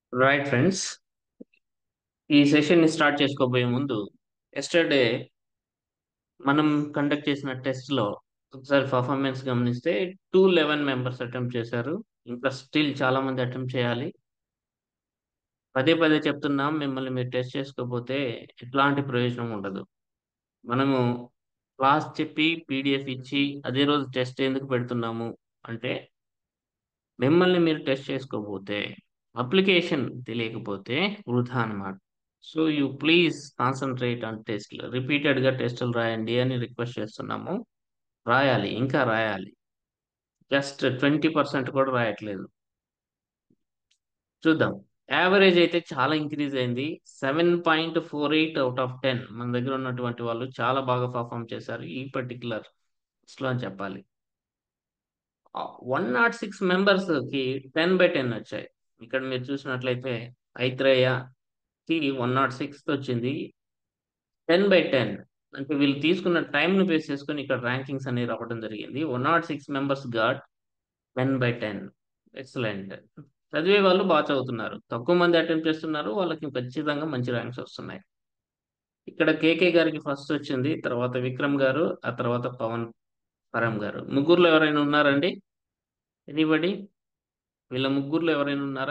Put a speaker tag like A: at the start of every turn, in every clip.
A: Right friends ఈ session ని start చేసుకోబోయే ముందు ఎస్టర్డే మనం కండక్ట్ చేసిన టెస్ట్ లో ఒకసారి పర్ఫార్మెన్స్ గమనిస్తే టూ లెవెన్ మెంబర్స్ అటెంప్ట్ చేశారు ఇంకా స్టిల్ చాలా మంది అటెంప్ట్ చేయాలి పదే పదే చెప్తున్నాం మిమ్మల్ని మీరు టెస్ట్ చేసుకోకపోతే ఎట్లాంటి ప్రయోజనం ఉండదు మనము క్లాస్ చెప్పి పీడిఎఫ్ ఇచ్చి అదే రోజు టెస్ట్ ఎందుకు పెడుతున్నాము అంటే మిమ్మల్ని మీరు టెస్ట్ చేసుకోకపోతే అప్లికేషన్ తెలియకపోతే వృధా అన్నమాట so you please concentrate on test repeated గా టెస్టులు రాయండి అని రిక్వెస్ట్ చేస్తున్నాము రాయాలి ఇంకా రాయాలి జస్ట్ ట్వంటీ పర్సెంట్ కూడా రాయట్లేదు చూద్దాం యావరేజ్ అయితే చాలా ఇంక్రీజ్ అయింది seven point four eight out of ten మన దగ్గర ఉన్నటువంటి వాళ్ళు చాలా బాగా పర్ఫామ్ చేశారు ఈ పర్టికులర్ లో అని చెప్పాలి వన్ నాట్ సిక్స్ మెంబర్స్ కి టెన్ బై టెన్ వచ్చాయి ఇక్కడ మీరు చూసినట్లయితే ఐత్రేయ కి వన్ నాట్ సిక్స్ వచ్చింది టెన్ బై టెన్ అంటే వీళ్ళు తీసుకున్న time ని బేస్ చేసుకొని ఇక్కడ ర్యాంకింగ్స్ అనేవి రావడం జరిగింది one nought six members got ten by ten excellent చదివే వాళ్ళు బాగా చదువుతున్నారు తక్కువ మంది అటెంప్ట్ చేస్తున్నారు వాళ్ళకి ఖచ్చితంగా మంచి ర్యాంక్స్ వస్తున్నాయి ఇక్కడ కేకే గారికి ఫస్ట్ వచ్చింది తర్వాత విక్రమ్ గారు ఆ తర్వాత పవన్ పరం గారు ముగ్గురులో ఎవరైనా ఉన్నారండి ఎనీబడి వీళ్ళ ముగ్గురులో ఎవరైనా ఉన్నారా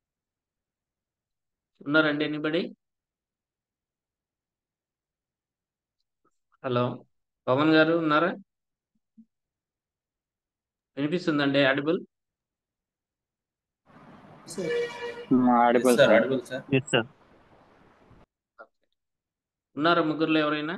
A: ఉన్నారండి ఎనీబడి హలో పవన్ గారు ఉన్నారా వినిపిస్తుందండి ఆడిబుల్
B: ఆడిబుల్
C: సార్
B: సార్
C: అడుగులు సార్
A: సార్ ఉన్నారా ముగ్గురులో ఎవరైనా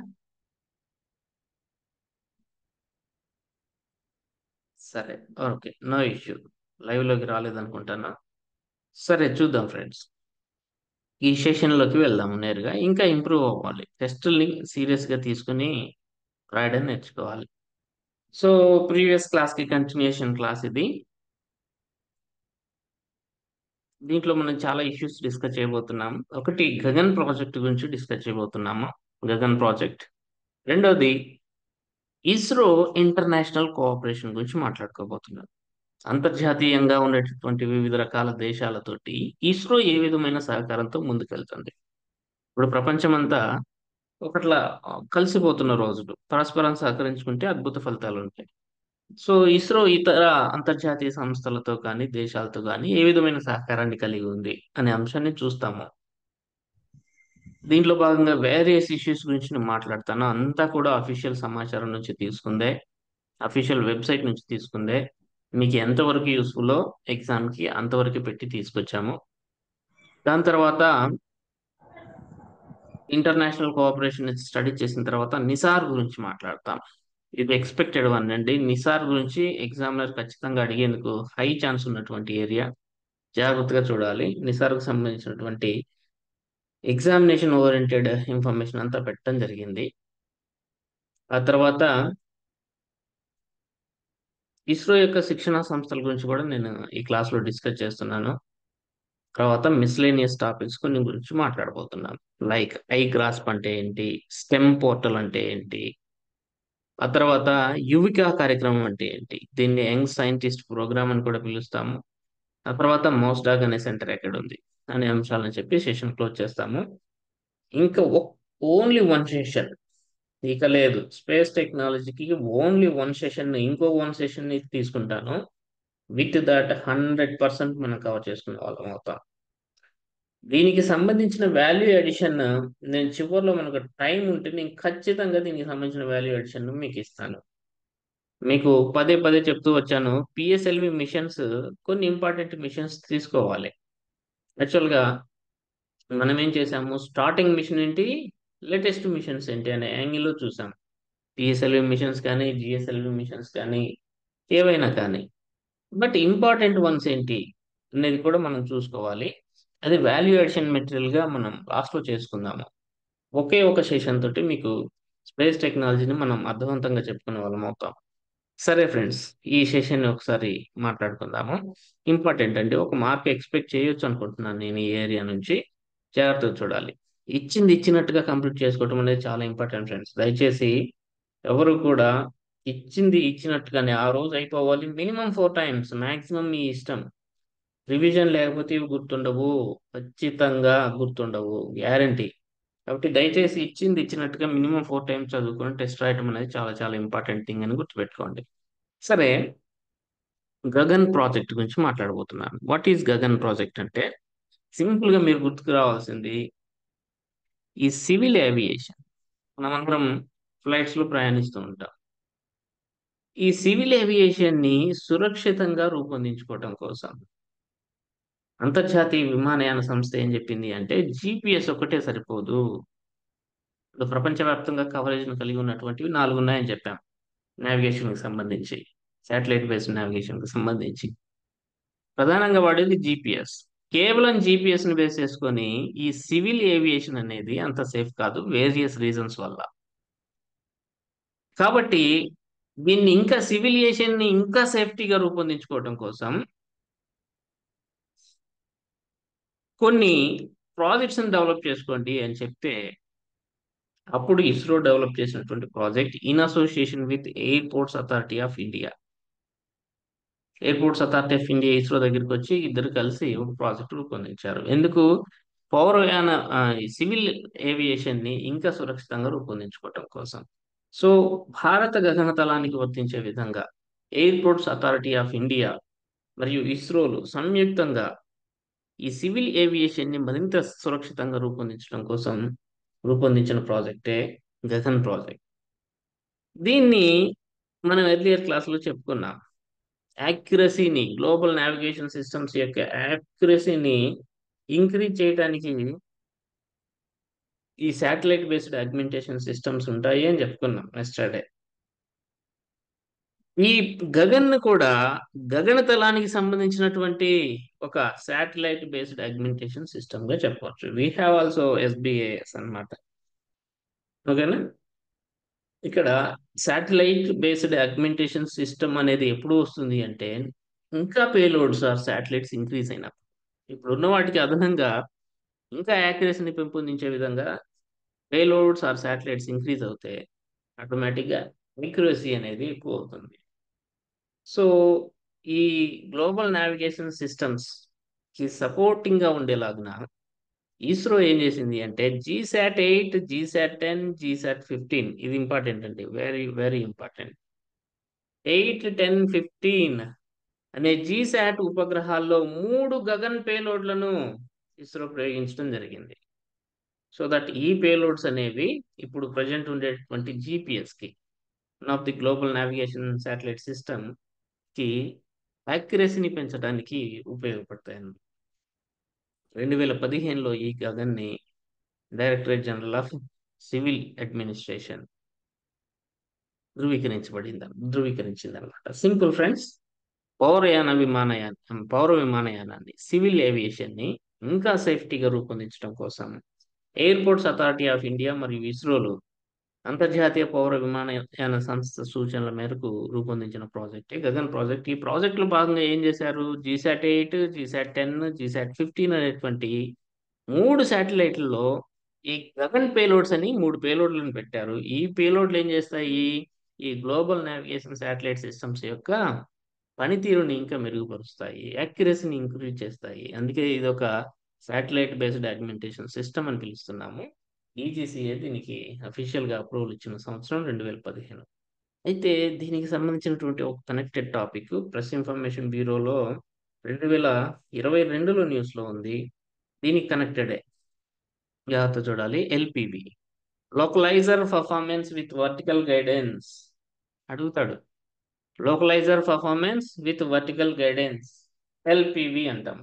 A: సరే ఓకే నో ఇష్యూ లైవ్ లోకి రాలేదనుకుంటాను సరే చూద్దాం ఫ్రెండ్స్ ఈ సెషన్ లోకి వెళ్దాం నేరుగా ఇంకా ఇంప్రూవ్ అవ్వాలి టెస్టుల్ని సీరియస్ గా తీసుకుని రాయడం నేర్చుకోవాలి సో ప్రీవియస్ క్లాస్ కి కంటిన్యూషన్ క్లాస్ ఇది దీంట్లో మనం చాలా ఇష్యూస్ డిస్కస్ చేయబోతున్నాం ఒకటి గగన్ ప్రాజెక్ట్ గురించి డిస్కస్ చేయబోతున్నాము గగన్ ప్రాజెక్ట్ రెండోది ఇస్రో ఇంటర్నేషనల్ కోఆపరేషన్ గురించి మాట్లాడుకోబోతున్నాం అంతర్జాతీయంగా ఉండేటటువంటి వివిధ రకాల దేశాలతోటి ఇస్రో ఏ విధమైన సహకారంతో ముందుకెళ్తుంది ఇప్పుడు ప్రపంచమంతా ఒకట్లా ఆ, కలిసిపోతున్న రోజులు పరస్పరం సహకరించుకుంటే అద్భుత ఫలితాలు ఉంటాయి సో ఇస్రో ఇతర అంతర్జాతీయ సంస్థలతో కానీ దేశాలతో కానీ ఏ విధమైన సహకారాన్ని కలిగి ఉంది అనే అంశాన్ని చూస్తాము దీంట్లో భాగంగా వేరియస్ ఇష్యూస్ గురించి నేను మాట్లాడతాను అంతా కూడా అఫీషియల్ సమాచారం నుంచి తీసుకుందే అఫీషియల్ వెబ్సైట్ నుంచి తీసుకుందే మీకు ఎంతవరకు యూస్ఫుల్లో ఎగ్జామ్కి అంతవరకు పెట్టి తీసుకొచ్చాము దాని తర్వాత ఇంటర్నేషనల్ కోఆపరేషన్ స్టడీ చేసిన తర్వాత నిసార్ గురించి మాట్లాడతాం ఇది ఎక్స్పెక్టెడ్ వన్ అండి నిసార్ గురించి ఎగ్జామినర్ ఖచ్చితంగా అడిగేందుకు హై ఛాన్స్ ఉన్నటువంటి ఏరియా జాగ్రత్తగా చూడాలి నిసార్కు సంబంధించినటువంటి ఎగ్జామినేషన్ ఓరియంటెడ్ ఇన్ఫర్మేషన్ అంతా పెట్టడం జరిగింది ఆ తర్వాత ఇస్రో యొక్క శిక్షణా సంస్థల గురించి కూడా నేను ఈ క్లాస్ లో డిస్కస్ చేస్తున్నాను తర్వాత మిస్లేనియస్ టాపిక్స్ కొన్ని గురించి మాట్లాడబోతున్నాను లైక్ ఐ గ్రాస్ప్ అంటే ఏంటి స్టెమ్ పోర్టల్ అంటే ఏంటి ఆ తర్వాత యువికా కార్యక్రమం అంటే ఏంటి దీన్ని యంగ్ సైంటిస్ట్ ప్రోగ్రామ్ అని కూడా పిలుస్తాము ఆ తర్వాత మోస్డాగ్ అనే సెంటర్ ఎక్కడ ఉంది అనే అంశాలను చెప్పి సెషన్ క్లోజ్ చేస్తాము ఇంకా ఓన్లీ వన్ సెషన్ ఇక లేదు స్పేస్ టెక్నాలజీకి ఓన్లీ వన్ సెషన్ ఇంకో వన్ సెషన్ ని తీసుకుంటాను విత్ దట్ హండ్రెడ్ పర్సెంట్ మనం కవర్ చేసుకునే వాళ్ళం అవుతాం దీనికి సంబంధించిన వాల్యూ ఎడిషన్ నేను చివరిలో మనకు టైం ఉంటే నేను ఖచ్చితంగా దీనికి సంబంధించిన వాల్యూ ఎడిషన్ మీకు ఇస్తాను మీకు పదే పదే చెప్తూ వచ్చాను పిఎస్ఎల్వి మిషన్స్ కొన్ని ఇంపార్టెంట్ మిషన్స్ తీసుకోవాలి యాక్చువల్గా మనం ఏం చేసాము స్టార్టింగ్ మిషన్ ఏంటి లేటెస్ట్ మిషన్స్ ఏంటి అనే యాంగిల్లో చూసాం పిఎస్ఎల్వి మిషన్స్ కానీ జిఎస్ఎల్వి మిషన్స్ కానీ ఏవైనా కానీ బట్ ఇంపార్టెంట్ వన్స్ ఏంటి అనేది కూడా మనం చూసుకోవాలి అది వాల్యూ అడిషన్ మెటీరియల్ గా మనం లాస్ట్ లో చేసుకుందాము ఒకే ఒక సెషన్ తోటి మీకు స్పేస్ టెక్నాలజీని మనం అర్థవంతంగా చెప్పుకునే వాళ్ళం అవుతాం సరే ఫ్రెండ్స్ ఈ సెషన్ ఒకసారి మాట్లాడుకుందాము ఇంపార్టెంట్ అంటే ఒక మార్క్ ఎక్స్పెక్ట్ చేయొచ్చు అనుకుంటున్నాను నేను ఈ ఏరియా నుంచి జాగ్రత్తగా చూడాలి ఇచ్చింది ఇచ్చినట్టుగా కంప్లీట్ చేసుకోవటం అనేది చాలా ఇంపార్టెంట్ ఫ్రెండ్స్ దయచేసి ఎవరు కూడా ఇచ్చింది ఇచ్చినట్టుగానే ఆ రోజు అయిపోవాలి మినిమం ఫోర్ టైమ్స్ మాక్సిమం మీ ఇష్టం రివిజన్ లేకపోతే ఇవి గుర్తుండవు ఖచ్చితంగా గుర్తుండవు గ్యారంటీ కాబట్టి దయచేసి ఇచ్చింది ఇచ్చినట్టుగా మినిమం ఫోర్ టైమ్స్ చదువుకొని టెస్ట్ రాయటం అనేది చాలా చాలా ఇంపార్టెంట్ థింగ్ అని గుర్తుపెట్టుకోండి సరే గగన్ ప్రాజెక్ట్ గురించి మాట్లాడబోతున్నాను వాట్ ఈస్ గగన్ ప్రాజెక్ట్ అంటే సింపుల్ గా మీరు గుర్తుకు రావాల్సింది ఈ సివిల్ ఏవియేషన్ మనమందరం ఫ్లైట్స్ లో ప్రయాణిస్తూ ఉంటాం ఈ సివిల్ ఏవియేషన్ ని సురక్షితంగా రూపొందించుకోవటం కోసం అంతర్జాతీయ విమానయాన సంస్థ ఏం చెప్పింది అంటే జిపిఎస్ ఒకటే సరిపోదు ఇప్పుడు ప్రపంచవ్యాప్తంగా కవరేజ్ కలిగి ఉన్నటువంటివి నాలుగు ఉన్నాయని చెప్పాం నావిగేషన్ కి సంబంధించి శాటిలైట్ బేస్డ్ నావిగేషన్ కి సంబంధించి ప్రధానంగా వాడేది జిపిఎస్ కేవలం జిపిఎస్ ని బేస్ చేసుకొని ఈ సివిల్ ఏవియేషన్ అనేది అంత సేఫ్ కాదు వేరియస్ రీజన్స్ వల్ల కాబట్టి దీన్ని ఇంకా సివిల్ ఏవియేషన్ ని ఇంకా సేఫ్టీగా రూపొందించుకోవడం కోసం కొన్ని ప్రాజెక్ట్స్ డెవలప్ చేసుకోండి అని చెప్తే అప్పుడు ఇస్రో డెవలప్ చేసినటువంటి project in association with airports authority of India airports authority of India ISRO దగ్గరికి వచ్చి ఇద్దరు కలిసి ఒక ప్రాజెక్ట్ రూపొందించారు ఎందుకు పౌరయాన సివిల్ ఏవియేషన్ ని ఇంకా సురక్షితంగా రూపొందించుకోవటం కోసం సో భారత గగనతలానికి వర్తించే విధంగా ఎయిర్పోర్ట్స్ అథారిటీ ఆఫ్ ఇండియా మరియు ఇస్రోలు సంయుక్తంగా ఈ సివిల్ ఏవియేషన్ ని మరింత సురక్షితంగా రూపొందించడం కోసం రూపొందించిన ప్రాజెక్టే గగన్ ప్రాజెక్ట్ దీన్ని మనం ఎర్లియర్ క్లాస్లో చెప్పుకున్నాం యాక్యురసీని గ్లోబల్ నావిగేషన్ సిస్టమ్స్ యొక్క యాక్యురసీని ఇంక్రీజ్ చేయడానికి ఈ శాటిలైట్ బేస్డ్ అగ్మెంటేషన్ సిస్టమ్స్ ఉంటాయి అని చెప్పుకున్నాం ఎస్టర్డే ఈ గగన్ కూడా గగనతలానికి సంబంధించినటువంటి ఒక శాటిలైట్ బేస్డ్ అగ్మెంటేషన్ సిస్టమ్ గా చెప్పవచ్చు వీ హ్యావ్ ఆల్సో ఎస్బిఏఎస్ అనమాట ఓకేనా ఇక్కడ శాటిలైట్ బేస్డ్ అగ్మెంటేషన్ సిస్టమ్ అనేది ఎప్పుడు వస్తుంది అంటే ఇంకా పేలోడ్స్ ఆర్ శాటిలైట్స్ ఇంక్రీజ్ అయినప్పుడు ఇప్పుడు ఉన్న వాటికి అదనంగా ఇంకా యాక్యురసీని పెంపొందించే విధంగా పేలోడ్స్ ఆర్ శాటిలైట్స్ ఇంక్రీజ్ అవుతే ఆటోమేటిక్గా యాక్యురసీ అనేది ఎక్కువ అవుతుంది సో ఈ గ్లోబల్ నావిగేషన్ సిస్టమ్స్ కి సపోర్టింగ్ గా ఉండేలాగున ఇస్రో ఏం చేసింది అంటే GSAT eight GSAT ten GSAT fifteen ఇది ఇంపార్టెంట్ అండి very very important eight ten fifteen అనే జీసాట్ ఉపగ్రహాల్లో మూడు గగన్ పేలోడ్లను ఇస్రో ప్రయోగించడం జరిగింది సో దట్ ఈ పేలోడ్స్ అనేవి ఇప్పుడు ప్రజెంట్ ఉండేటువంటి జిపిఎస్ కి one of the global navigation satellite system కి యాక్యురసీని పెంచడానికి ఉపయోగపడతాయి రెండు వేల పదిహేనులో ఈ గగన్ని directorate general of civil administration ధృవీకరించబడింది ధృవీకరించింది అనమాట సింపుల్ ఫ్రెండ్స్ పౌరయాన విమానయానం పౌర విమానయానాన్ని సివిల్ ఏవియేషన్ ని ఇంకా సేఫ్టీగా రూపొందించడం కోసం ఎయిర్పోర్ట్స్ అథారిటీ ఆఫ్ ఇండియా మరియు ఇస్రోలు అంతర్జాతీయ పౌర విమానయాన సంస్థ సూచనల మేరకు రూపొందించిన ప్రాజెక్టే గగన్ ప్రాజెక్ట్ ఈ ప్రాజెక్ట్ లో భాగంగా ఏం చేశారు GSAT eight GSAT ten GSAT fifteen అనేటువంటి మూడు శాటిలైట్లలో ఈ గగన్ పేలోడ్స్ అని మూడు పేలోడ్లను పెట్టారు ఈ పేలోడ్లు ఏం చేస్తాయి ఈ గ్లోబల్ నావిగేషన్ శాటిలైట్ సిస్టమ్స్ యొక్క పనితీరుని ఇంకా మెరుగుపరుస్తాయి యాక్యురసీని ఇంక్రీజ్ చేస్తాయి అందుకే ఇది ఒక శాటిలైట్ బేస్డ్ అగ్మెంటేషన్ సిస్టమ్ అని పిలుస్తున్నాము ఈజీసీఏ దీనికి అఫీషియల్ గా అప్రూవల్ ఇచ్చిన సంవత్సరం రెండు వేల పదిహేను అయితే దీనికి సంబంధించినటువంటి ఒక కనెక్టెడ్ టాపిక్ ప్రెస్ ఇన్ఫర్మేషన్ బ్యూరోలో రెండు వేల ఇరవై రెండులో న్యూస్ లో ఉంది దీనికి కనెక్టెడే జాగ్రత్త చూడాలి LPV localizer performance with vertical guidance అడుగుతాడు localizer performance with vertical guidance LPV అంటాము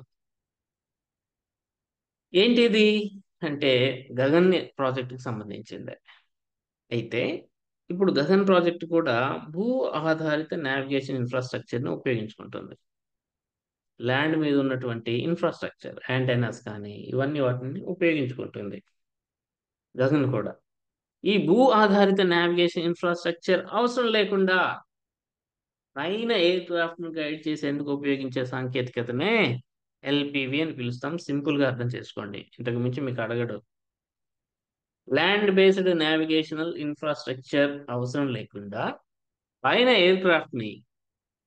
A: ఏంటిది అంటే గగన్ ప్రాజెక్టుకి సంబంధించింది అయితే ఇప్పుడు గగన్ ప్రాజెక్ట్ కూడా భూ ఆధారిత నావిగేషన్ ఇన్ఫ్రాస్ట్రక్చర్ని ఉపయోగించుకుంటుంది ల్యాండ్ మీద ఉన్నటువంటి ఇన్ఫ్రాస్ట్రక్చర్ యాంటెనాస్ కానీ ఇవన్నీ వాటిని ఉపయోగించుకుంటుంది గగన్ కూడా ఈ భూ ఆధారిత నావిగేషన్ ఇన్ఫ్రాస్ట్రక్చర్ అవసరం లేకుండా పైన ఎయిర్ క్రాఫ్ట్ ను గైడ్ చేసేందుకు ఉపయోగించే సాంకేతికతనే ఎల్పివి అని పిలుస్తాం సింపుల్ గా అర్థం చేసుకోండి ఇంతకు మించి మీకు అడగడు ల్యాండ్ బేస్డ్ నావిగేషనల్ ఇన్ఫ్రాస్ట్రక్చర్ అవసరం లేకుండా పైన ఎయిర్ క్రాఫ్ట్ ని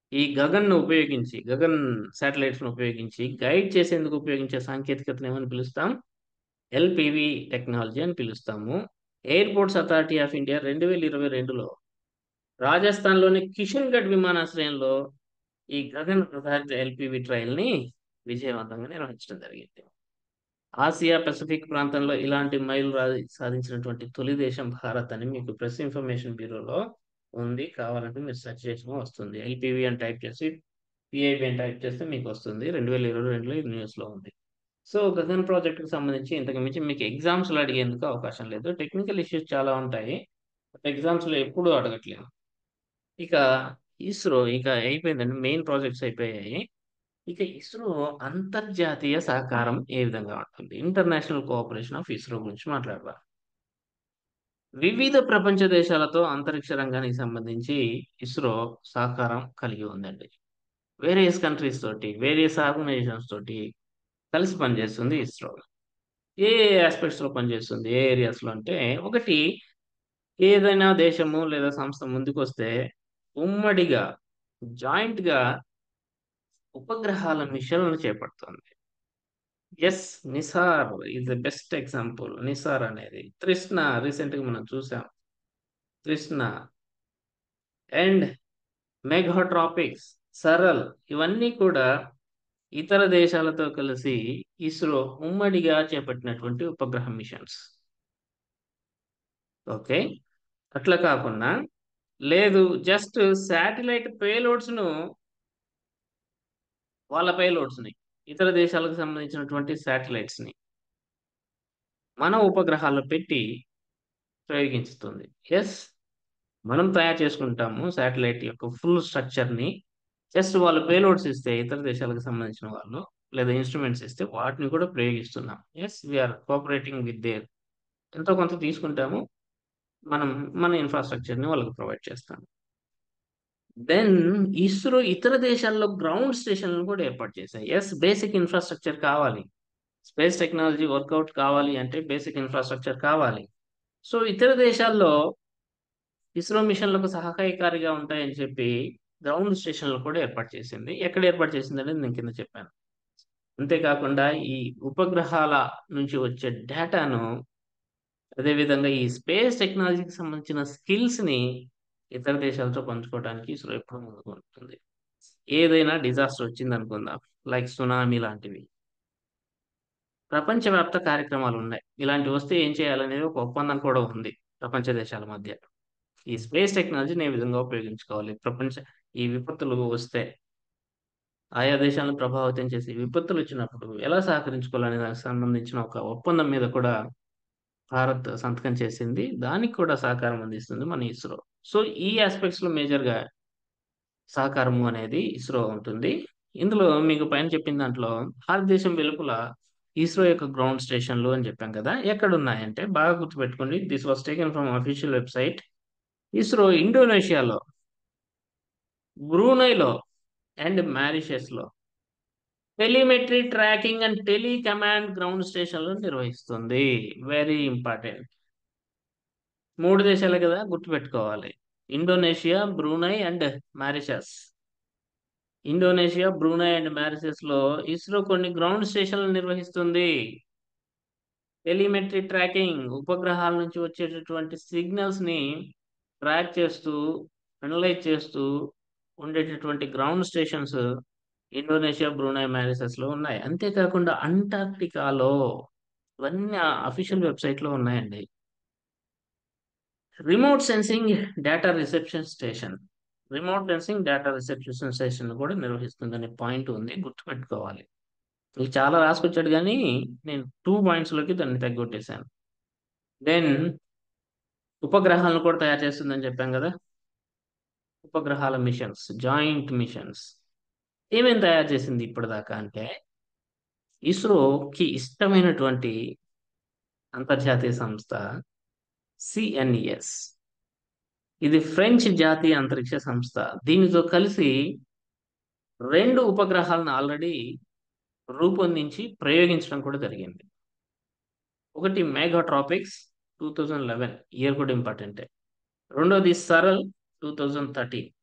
A: ఈ గగన్ ను ఉపయోగించి గగన్ శాటిలైట్స్ ను ఉపయోగించి గైడ్ చేసేందుకు ఉపయోగించే సాంకేతికతను ఏమని పిలుస్తాం ఎల్పివి టెక్నాలజీ అని పిలుస్తాము ఎయిర్పోర్ట్స్ అథారిటీ ఆఫ్ ఇండియా రెండు వేల ఇరవై రెండులో రాజస్థాన్లోని కిషన్గఢ్ విమానాశ్రయంలో ఈ గగన్ ఆధారిత ఎల్పివి ట్రయల్ ని విజయవంతంగా నిర్వహించడం జరిగింది ఆసియా పసిఫిక్ ప్రాంతంలో ఇలాంటి మైలు సాధించినటువంటి తొలి దేశం భారత్ అని మీకు ప్రెస్ ఇన్ఫర్మేషన్ బ్యూరోలో ఉంది కావాలంటే మీరు సెర్చ్ చేసిన వస్తుంది ఎల్పివి అని టైప్ చేసి పిఐబి అని టైప్ చేస్తే మీకు వస్తుంది రెండు వేల ఇరవై రెండులో ఇది న్యూస్లో ఉంది సో గగన్ ప్రాజెక్ట్కి సంబంధించి ఇంతకు మించి మీకు ఎగ్జామ్స్లో అడిగేందుకు అవకాశం లేదు టెక్నికల్ ఇష్యూస్ చాలా ఉంటాయి ఎగ్జామ్స్లో ఎప్పుడూ అడగట్లేదు ఇక ఇస్రో ఇక అయిపోయిందండి మెయిన్ ప్రాజెక్ట్స్ అయిపోయాయి ఇక ఇస్రో అంతర్జాతీయ సహకారం ఏ విధంగా ఉంటుంది ఇంటర్నేషనల్ కోఆపరేషన్ ఆఫ్ ఇస్రో గురించి మాట్లాడదాం వివిధ ప్రపంచ దేశాలతో అంతరిక్ష రంగానికి సంబంధించి ఇస్రో సహకారం కలిగి ఉందండి వేరియస్ కంట్రీస్ తోటి వేరియస్ ఆర్గనైజేషన్స్ తోటి కలిసి పనిచేస్తుంది ఇస్రో ఏ ఆస్పెక్ట్స్ లో పనిచేస్తుంది ఏ ఏరియాస్ లో అంటే ఒకటి ఏదైనా దేశము లేదా సంస్థ ముందుకు వస్తే ఉమ్మడిగా జాయింట్ గా ఉపగ్రహాల మిషన్లను చేపడుతుంది yes NISAR is the best example NISAR అనేది తృష్ణ రీసెంట్ గా మనం చూసాం తృష్ణ అండ్ మెగాట్రాపిక్స్ సరల్ ఇవన్నీ కూడా ఇతర దేశాలతో కలిసి ఇస్రో ఉమ్మడిగా చేపట్టినటువంటి ఉపగ్రహ మిషన్స్ ఓకే అట్లా కాకుండా లేదు జస్ట్ శాటిలైట్ పేలోడ్స్ ను వాళ్ళ పేలోడ్స్ ని ఇతర దేశాలకు సంబంధించినటువంటి శాటిలైట్స్ ని మన ఉపగ్రహాల్లో పెట్టి ప్రయోగించుతుంది ఎస్ మనం తయారు చేసుకుంటాము శాటిలైట్ యొక్క ఫుల్ స్ట్రక్చర్ ని జస్ట్ వాళ్ళు పేలోడ్స్ ఇస్తే ఇతర దేశాలకు సంబంధించిన వాళ్ళు లేదా ఇన్స్ట్రుమెంట్స్ ఇస్తే వాటిని కూడా ప్రయోగిస్తున్నాం yes we are cooperating with their ఎంతో కొంత తీసుకుంటాము మనం మన ఇన్ఫ్రాస్ట్రక్చర్ని వాళ్ళకి ప్రొవైడ్ చేస్తాం దెన్ ఇస్రో ఇతర దేశాల్లో గ్రౌండ్ స్టేషన్లను కూడా ఏర్పాటు చేశాయి ఎస్ బేసిక్ ఇన్ఫ్రాస్ట్రక్చర్ కావాలి స్పేస్ టెక్నాలజీ వర్కౌట్ కావాలి అంటే బేసిక్ ఇన్ఫ్రాస్ట్రక్చర్ కావాలి సో ఇతర దేశాల్లో ఇస్రో మిషన్లకు సహకారిగా ఉంటాయని చెప్పి గ్రౌండ్ స్టేషన్లు కూడా ఏర్పాటు చేసింది ఎక్కడ ఏర్పాటు చేసింది అనేది నేను కింద చెప్పాను అంతేకాకుండా ఈ ఉపగ్రహాల నుంచి వచ్చే డేటాను అదేవిధంగా ఈ స్పేస్ టెక్నాలజీకి సంబంధించిన స్కిల్స్ ని ఇతర దేశాలతో పంచుకోవడానికి ఇస్రో ఎప్పుడు ముందుకు ఉంటుంది ఏదైనా డిజాస్టర్ వచ్చింది అనుకుందాం లైక్ సునామీ లాంటివి ప్రపంచవ్యాప్త కార్యక్రమాలు ఉన్నాయి ఇలాంటివి వస్తే ఏం చేయాలనేది ఒక ఒప్పందం కూడా ఉంది ప్రపంచ దేశాల మధ్య ఈ స్పేస్ టెక్నాలజీని ఏ విధంగా ఉపయోగించుకోవాలి ప్రపంచ ఈ విపత్తులు వస్తే ఆయా దేశాలను ప్రభావితం చేసి విపత్తులు వచ్చినప్పుడు ఎలా సహకరించుకోవాలనే దానికి సంబంధించిన ఒక ఒప్పందం మీద కూడా భారత్ సంతకం చేసింది దానికి కూడా సహకారం అందిస్తుంది మన ఇస్రో సో ఈ ఆస్పెక్ట్స్ లో మేజర్ గా సహకారము అనేది ఇస్రో ఉంటుంది ఇందులో మీకు పైన చెప్పిన దాంట్లో భారతదేశం వెలుపల ఇస్రో యొక్క గ్రౌండ్ స్టేషన్లు అని చెప్పాం కదా ఎక్కడ ఉన్నాయంటే బాగా గుర్తుపెట్టుకోండి this was taken from official website ISRO ఇండోనేషియాలో బ్రూనైలో అండ్ మారిషస్ లో telemetry tracking and telecommand ground స్టేషన్లు నిర్వహిస్తుంది వెరీ ఇంపార్టెంట్ మూడు దేశాలే కదా గుర్తుపెట్టుకోవాలి Indonesia Brunei and Mauritius Indonesia Brunei and Mauritius లో ఇస్రో కొన్ని గ్రౌండ్ స్టేషన్లు నిర్వహిస్తుంది టెలిమెట్రీ ట్రాకింగ్ ఉపగ్రహాల నుంచి వచ్చేటటువంటి సిగ్నల్స్ ని ట్రాక్ చేస్తూ అనలైజ్ చేస్తూ ఉండేటటువంటి ground stations Indonesia Brunei Mauritius లో ఉన్నాయి అంతేకాకుండా అంటార్క్టికాలో ఇవన్నీ అఫీషియల్ వెబ్సైట్ లో ఉన్నాయండి remote sensing data reception station remote sensing data reception station కూడా నిర్వహిస్తుందనే పాయింట్ ఉంది గుర్తుపెట్టుకోవాలి మీకు చాలా రాసుకొచ్చాడు కానీ నేను టూ పాయింట్స్ లోకి దాన్ని తగ్గొట్టేశాను దెన్ ఉపగ్రహాలను కూడా తయారు చేస్తుందని చెప్పాం కదా ఉపగ్రహాల మిషన్స్ జాయింట్ మిషన్స్ ఏమేమి తయారు చేసింది ఇప్పటిదాకా అంటే ఇస్రోకి ఇష్టమైనటువంటి అంతర్జాతీయ సంస్థ సిఎన్ఈఎస్ ఇది ఫ్రెంచ్ జాతీయ అంతరిక్ష సంస్థ దీనితో కలిసి రెండు ఉపగ్రహాలను ఆల్రెడీ రూపొందించి ప్రయోగించడం కూడా జరిగింది ఒకటి Megha Tropiques two thousand eleven year కూడా ఇంపార్టెంటే రెండోది సరల్ టూ థౌజండ్ థర్టీన్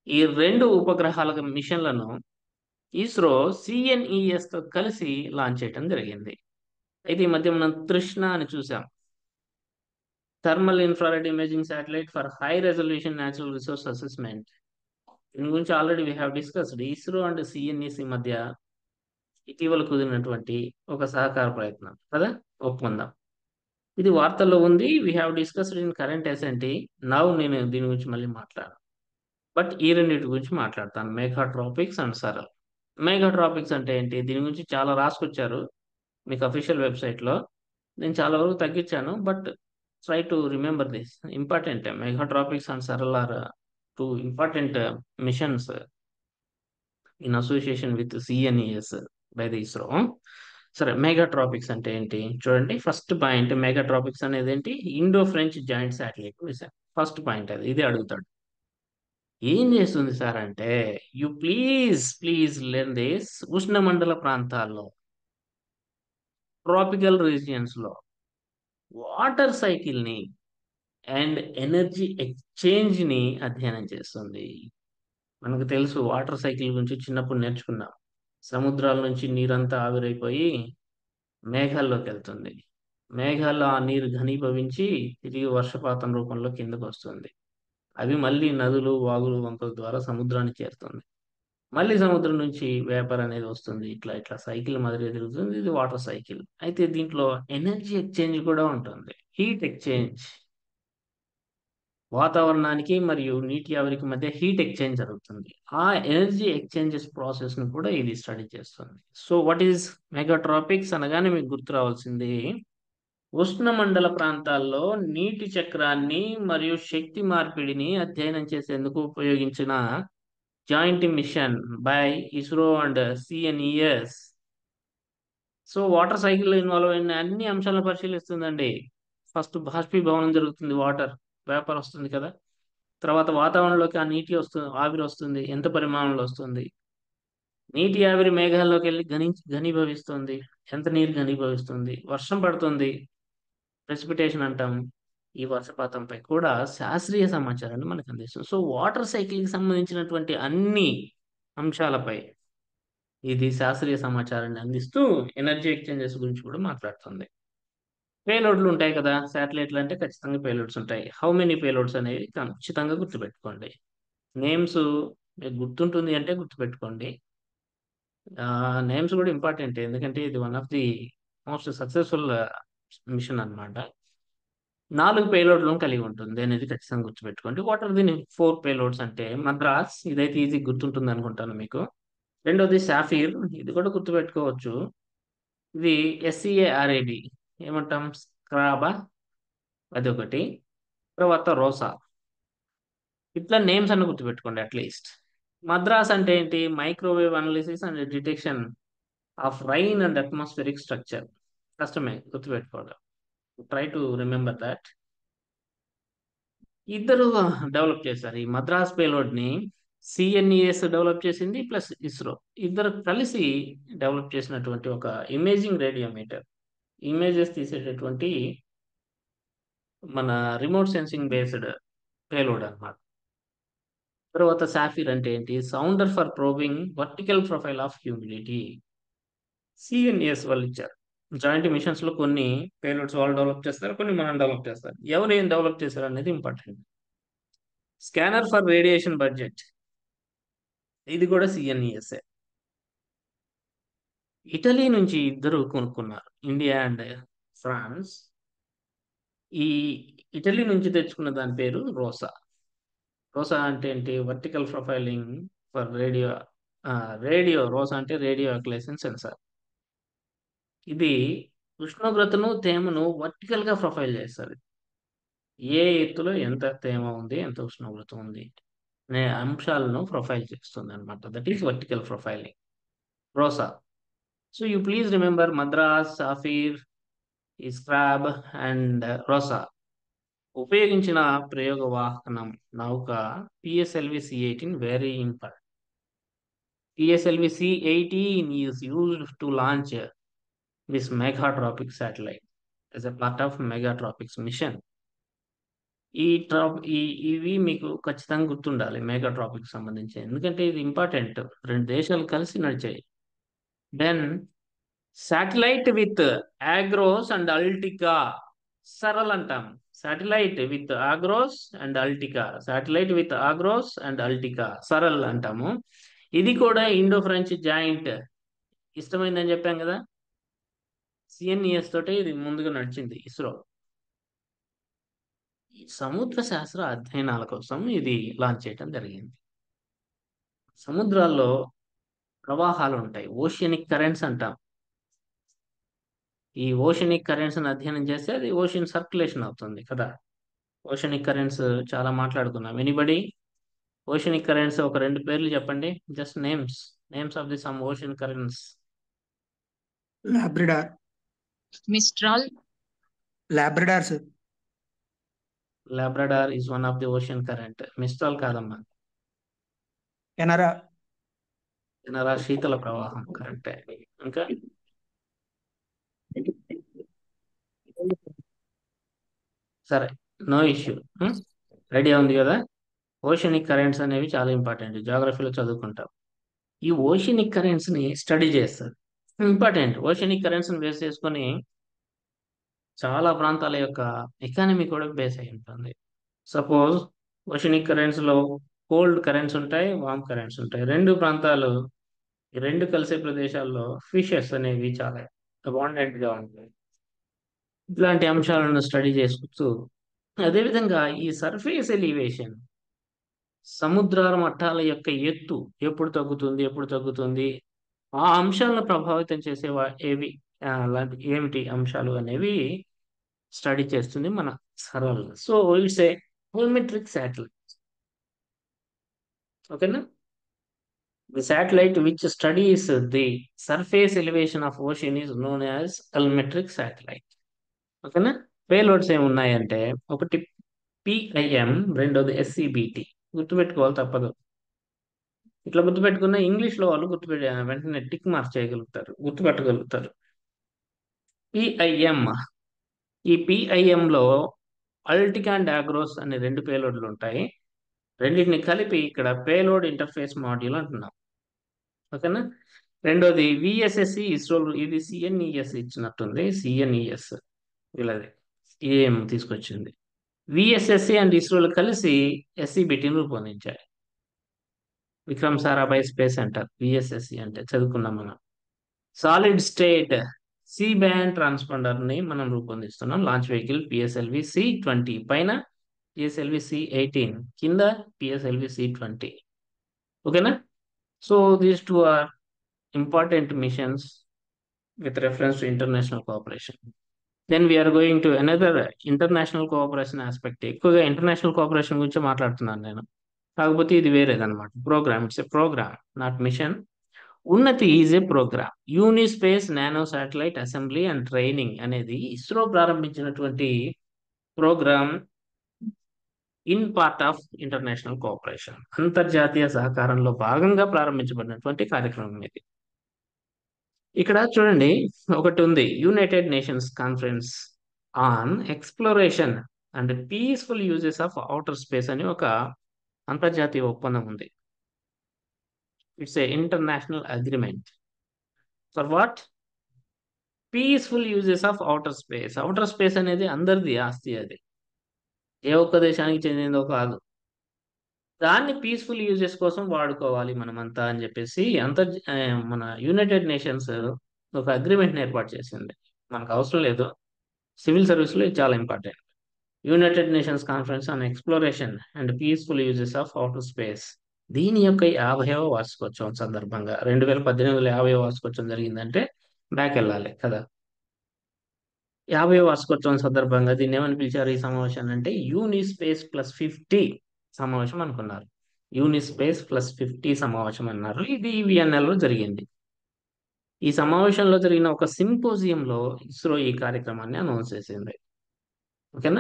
A: ఈ రెండు ఉపగ్రహాల మిషన్లను ఇస్రో సిఎన్ఈఎస్ తో కలిసి లాంచ్ చేయడం జరిగింది అయితే ఈ మధ్య మనం తృష్ణ అని చూసాం thermal infrared imaging satellite for high resolution natural resource assessment దీని గురించి already we have discussed ISRO and CNES మధ్య ఇటీవల కుదిరినటువంటి ఒక సహకార ప్రయత్నం కదా ఒప్పందం ఇది వార్తల్లో ఉంది we have discussed in current ఎస్ఎన్టీ నవ్ నేను దీని గురించి మళ్ళీ మాట్లాడాను బట్ ఈ రెండింటి గురించి మాట్లాడతాను మెగాట్రాపిక్స్ అండ్ సరల్ మెగాట్రాపిక్స్ అంటే ఏంటి దీని గురించి చాలా రాసుకొచ్చారు మీకు అఫీషియల్ వెబ్సైట్లో నేను చాలా వరకు తగ్గించాను but try to remember this important Megha Tropiques and SARAL are two important missions in association with CNES by the ISRO సరే మెగాట్రాపిక్స్ అంటే ఏంటి చూడండి ఫస్ట్ పాయింట్ మెగాట్రాపిక్స్ అనేది ఏంటి Indo French joint satellite mission first point అది ఇది అడుగుతాడు ఏం చేస్తుంది సార్ అంటే you please please learn this ఉష్ణమండల ప్రాంతాల్లో ట్రాపికల్ రీజియన్స్ లో వాటర్ సైకిల్ ని అండ్ ఎనర్జీ ఎక్స్చేంజ్ ని అధ్యయనం చేస్తుంది మనకు తెలుసు వాటర్ సైకిల్ గురించి చిన్నప్పుడు నేర్చుకున్నాం సముద్రాల నుంచి నీరంతా ఆవిరైపోయి మేఘాల్లోకి వెళ్తుంది మేఘాల్లో ఆ నీరు ఘనీభవించి తిరిగి వర్షపాతం రూపంలో కిందకు వస్తుంది అవి మళ్ళీ నదులు వాగులు వంకల ద్వారా సముద్రానికి చేరుతుంది మళ్ళీ సముద్రం నుంచి వేపర్ అనేది వస్తుంది ఇట్లా ఇట్లా సైకిల్ మాదిరి తిరుగుతుంది ఇది వాటర్ సైకిల్ అయితే దీంట్లో ఎనర్జీ ఎక్స్చేంజ్ కూడా ఉంటుంది హీట్ ఎక్స్చేంజ్ వాతావరణానికి మరియు నీటి ఆవిరికి మధ్య హీట్ ఎక్స్చేంజ్ జరుగుతుంది ఆ ఎనర్జీ ఎక్స్చేంజెస్ ప్రాసెస్ ను కూడా ఇది స్టడీ చేస్తుంది సో వాట్ ఈస్ మెగాట్రాపిక్స్ అనగానే మీకు గుర్తు రావాల్సింది ఉష్ణమండల ప్రాంతాల్లో నీటి చక్రాన్ని మరియు శక్తి మార్పిడిని అధ్యయనం చేసేందుకు ఉపయోగించిన joint mission by ISRO and CNES so water cycle involve అయిన అన్ని అంశాలను పరిశీలిస్తుందండి ఫస్ట్ బాష్పీభవనం జరుగుతుంది వాటర్ వేపర్ వస్తుంది కదా తర్వాత వాతావరణంలోకి ఆ నీటి వస్తుంది ఆవిరి వస్తుంది ఎంత పరిమాణంలో వస్తుంది నీటి ఆవిరి మేఘాల్లోకి వెళ్ళి ఘని ఘనీభవిస్తుంది ఎంత నీరు ఘనీభవిస్తుంది వర్షం పడుతుంది ప్రెసిపిటేషన్ అంటాం ఈ వర్షపాతంపై కూడా శాస్త్రీయ సమాచారాన్ని మనకు అందిస్తుంది సో వాటర్ సైకిల్కి సంబంధించినటువంటి అన్ని అంశాలపై ఇది శాస్త్రీయ సమాచారాన్ని అందిస్తూ ఎనర్జీ ఎక్స్చేంజెస్ గురించి కూడా మాట్లాడుతుంది పేలోడ్లు ఉంటాయి కదా శాటిలైట్లు అంటే ఖచ్చితంగా పేలోడ్స్ ఉంటాయి హౌ మెనీ పేలోడ్స్ అనేవి ఖచ్చితంగా గుర్తుపెట్టుకోండి నేమ్స్ మీకు గుర్తుంటుంది అంటే గుర్తుపెట్టుకోండి నేమ్స్ కూడా ఇంపార్టెంట్ ఎందుకంటే ఇది one of the most successful mission అన్నమాట నాలుగు పేలోడ్లను కలిగి ఉంటుంది అనేది ఖచ్చితంగా గుర్తుపెట్టుకోండి what are the four payloads అంటే మద్రాస్ ఇదైతే ఈజీ గుర్తుంటుంది అనుకుంటాను మీకు రెండోది సాఫీర్ ఇది కూడా గుర్తుపెట్టుకోవచ్చు ఇది ఎస్సీఏఆర్ఏబి ఏమంటాం స్క్రాబా అదొకటి తర్వాత రోసా ఇట్లా నేమ్స్ అన్న గుర్తుపెట్టుకోండి అట్లీస్ట్ మద్రాస్ అంటే ఏంటి microwave analysis and detection of rain and atmospheric structure కష్టమే గుర్తుపెట్టుకోవడం ట్రై టు రిమెంబర్ దాట్ ఇద్దరు డెవలప్ చేశారు ఈ మద్రాస్ పేలోడ్ ని సిఎన్ఈఎస్ డెవలప్ చేసింది ప్లస్ ఇస్రో ఇద్దరు కలిసి డెవలప్ చేసినటువంటి ఒక ఇమేజింగ్ రేడియోమీటర్ ఇమేజెస్ తీసేటటువంటి మన రిమోట్ సెన్సింగ్ బేస్డ్ పేలోడ్ అన్నమాట తర్వాత సాఫీర్ అంటే ఏంటి sounder for probing vertical profile of humidity CNES వాళ్ళు ఇచ్చారు జాయింట్ మిషన్స్ లో కొన్ని పేలోడ్స్ వాళ్ళు డెవలప్ చేస్తారు కొన్ని మనం డెవలప్ చేస్తారు ఎవరు ఏం డెవలప్ చేశారు అనేది important scanner for radiation budget ఇది కూడా సిఎన్ఈఎస్ఏ ఇటలీ నుంచి ఇద్దరు కొనుక్కున్నారు ఇండియా అండ్ ఫ్రాన్స్ ఈ ఇటలీ నుంచి తెచ్చుకున్న దాని పేరు రోసా రోసా అంటే ఏంటి vertical profiling for radio radio ROSA అంటే రేడియో అక్లేషన్ సెన్సార్ ఇది ఉష్ణోగ్రతను తేమను వర్టికల్ గా ప్రొఫైల్ చేస్తుంది ఏ ఎత్తులో ఎంత తేమ ఉంది ఎంత ఉష్ణోగ్రత ఉంది అనే అంశాలను ప్రొఫైల్ చేస్తుంది అనమాట that is vertical profiling ROSA so you please remember MADRAS SAPHIR ScaRaB and ROSA ఉపయోగించిన ప్రయోగ వాహనం నౌక PSLV C eighteen very important PSLV C eighteen is used to launch this megatropic satellite as a part of megatropics mission ఈ ట్రాప్ ఈ ఇవి మీకు ఖచ్చితంగా గుర్తుండాలి మెగా ట్రాపిక్ సంబంధించి ఎందుకంటే ఇది ఇంపార్టెంట్ రెండు దేశాలు కలిసి నడిచాయి then satellite with ARGOS and AltiKa SARAL అంటాం satellite with ARGOS and AltiKa satellite with ARGOS and AltiKa SARAL అంటాము ఇది కూడా ఇండో ఫ్రెంచ్ జాయింట్ ఇష్టమైందని చెప్పాం కదా సిఎన్ఈఎస్ తోటి ఇది ముందుగా నడిచింది ఇస్రో ఈ సముద్ర శాస్త్ర అధ్యయనాల కోసం ఇది లాంచ్ చేయడం జరిగింది సముద్రాల్లో ప్రవాహాలు ఉంటాయి ఓషియనిక్ కరెంట్స్ అంటాం ఈ ఓషనిక్ కరెంట్స్ అధ్యయనం చేస్తే అది ఓషన్ సర్క్యులేషన్ అవుతుంది కదా ఓషనిక్ కరెంట్స్ చాలా మాట్లాడుకున్నాం ఎనీబడి ఓషనిక్ కరెంట్స్ ఒక రెండు పేర్లు చెప్పండి just names names of the some ocean currents
B: Labrador
C: Mistral
B: Labrador sir
A: Labrador is one of the ocean current Mistral కాదమ్మా
B: కెనరా
A: కెనరా శీతల ప్రవాహం కరెక్టే ఇంకా సరే నో ఇష్యూ ఐడియా ఉంది కదా ఓషనిక్ కరెంట్స్ అనేవి చాలా ఇంపార్టెంట్ జాగ్రఫీలో చదువుకుంటాం ఈ ఓషనిక్ కరెంట్స్ ని స్టడీ చేస్తారు ఇంపార్టెంట్ ఓషనిక్ కరెంట్స్ ని బేస్ చేసుకొని చాలా ప్రాంతాల యొక్క ఎకానమీ కూడా బేస్ అయి ఉంటుంది సపోజ్ ఓషనిక్ కరెంట్స్ లో కోల్డ్ కరెంట్స్ ఉంటాయి వామ్ కరెంట్స్ ఉంటాయి రెండు ప్రాంతాలు ఈ రెండు కలిసే ప్రదేశాల్లో ఫిషెస్ అనేవి చాలా అబాండెంట్ గా ఉంటాయి ఇట్లాంటి అంశాలను స్టడీ చేసుకుంటూ అదేవిధంగా ఈ సర్ఫేస్ ఎలివేషన్ సముద్రాల మట్టాల యొక్క ఎత్తు ఎప్పుడు తగ్గుతుంది ఎప్పుడు తగ్గుతుంది ఆ అంశాలను ప్రభావితం చేసే వా- ఏవి ఆ, అలాంటి ఏమిటి అంశాలు అనేవి స్టడీ చేస్తుంది మన SARAL so it's a altimetric satellite ఓకేనా The satellite which studies the surface elevation of ocean is known as almetric satellite. ఓకేనా పేలోడ్స్ ఏమి ఉన్నాయంటే ఒకటి పిఐఎం రెండోది ఎస్సిబిటి గుర్తుపెట్టుకోవాలి తప్పదు ఇట్లా గుర్తుపెట్టుకున్న ఇంగ్లీష్ లో వాళ్ళు గుర్తుపెట్టే వెంటనే టిక్ మార్క్ చేయగలుగుతారు గుర్తుపెట్టగలుగుతారు పిఐఎం ఈ పిఐఎం లో అల్టికా అండ్ ఆగ్రోస్ అనే రెండు పేలోడ్లు ఉంటాయి రెండింటిని కలిపి ఇక్కడ పేలోడ్ ఇంటర్ఫేస్ మాడ్యూల్ అంటున్నాం ఓకేనా రెండోది విఎస్ఎస్సి ఇస్రో ఇది సిఎన్ఈఎస్ ఇచ్చినట్టుంది సిఎన్ఈఎస్ వీళ్ళది ఏం తీసుకొచ్చింది విఎస్ఎస్సి అండ్ ఇస్రోలు కలిసి ఎస్సిబిటిని రూపొందించాయి Vikram Sarabhai space centre VSSC అంటే చదువుకున్నాం మనం solid state C band transponder ని మనం రూపొందిస్తున్నాం launch vehicle PSLV C twenty పైన పిఎస్ఎల్వి సి ఎయిటీన్ కింద పిఎస్ఎల్వి సి ట్వంటీ ఓకేనా so these two are important missions with reference to international cooperation. Then we are going to another international cooperation aspect. ఎక్కువగా international cooperation గురించి మాట్లాడుతున్నాను నేను కాకపోతే ఇది వేరేదన్నమాట programme it's a programme not mission Unnati is a programme UNISPACE nano satellite assembly and training అనేది ISRO ప్రారంభించినటువంటి programme in part of international cooperation అంతర్జాతీయ సహకారంలో భాగంగా ప్రారంభించబడినటువంటి కార్యక్రమం ఇది ఇక్కడ చూడండి ఒకటి ఉంది United Nations conference on exploration and peaceful uses of outer space అని ఒక అంతర్జాతీయ ఒప్పందం ఉంది it's a international agreement for what peaceful uses of outer space outer space అనేది అందరిది ఆస్తి అది ఏ ఒక్క దేశానికి చెందిందో కాదు దాన్ని పీస్ఫుల్ యూజెస్ కోసం వాడుకోవాలి మనమంతా అని చెప్పేసి అంతర్ ఆ, మన యునైటెడ్ నేషన్స్ ఒక అగ్రిమెంట్ ఏర్పాటు చేసింది మనకు అవసరం లేదు సివిల్ సర్వీస్లో ఇది చాలా important United Nations conference on exploration and peaceful uses of outer space దీని యొక్క యాభైవ వార్షికోత్సవం సందర్భంగా రెండు వేల పద్దెనిమిదిలో యాభై వార్షికోత్సవం జరిగిందంటే బ్యాక్ వెళ్ళాలి కదా యాభై వార్షికోత్సవం సందర్భంగా దీన్ని ఏమని పిలిచారు ఈ సమావేశాన్ని అంటే యూని స్పేస్ ప్లస్ ఫిఫ్టీ సమావేశం అనుకున్నారు యూని స్పేస్ ప్లస్ ఫిఫ్టీ సమావేశం అన్నారు ఇది విఎన్ఎల్ లో జరిగింది ఈ సమావేశంలో జరిగిన ఒక సింపోజియంలో ఇస్రో ఈ కార్యక్రమాన్ని అనౌన్స్ చేసింది ఓకేనా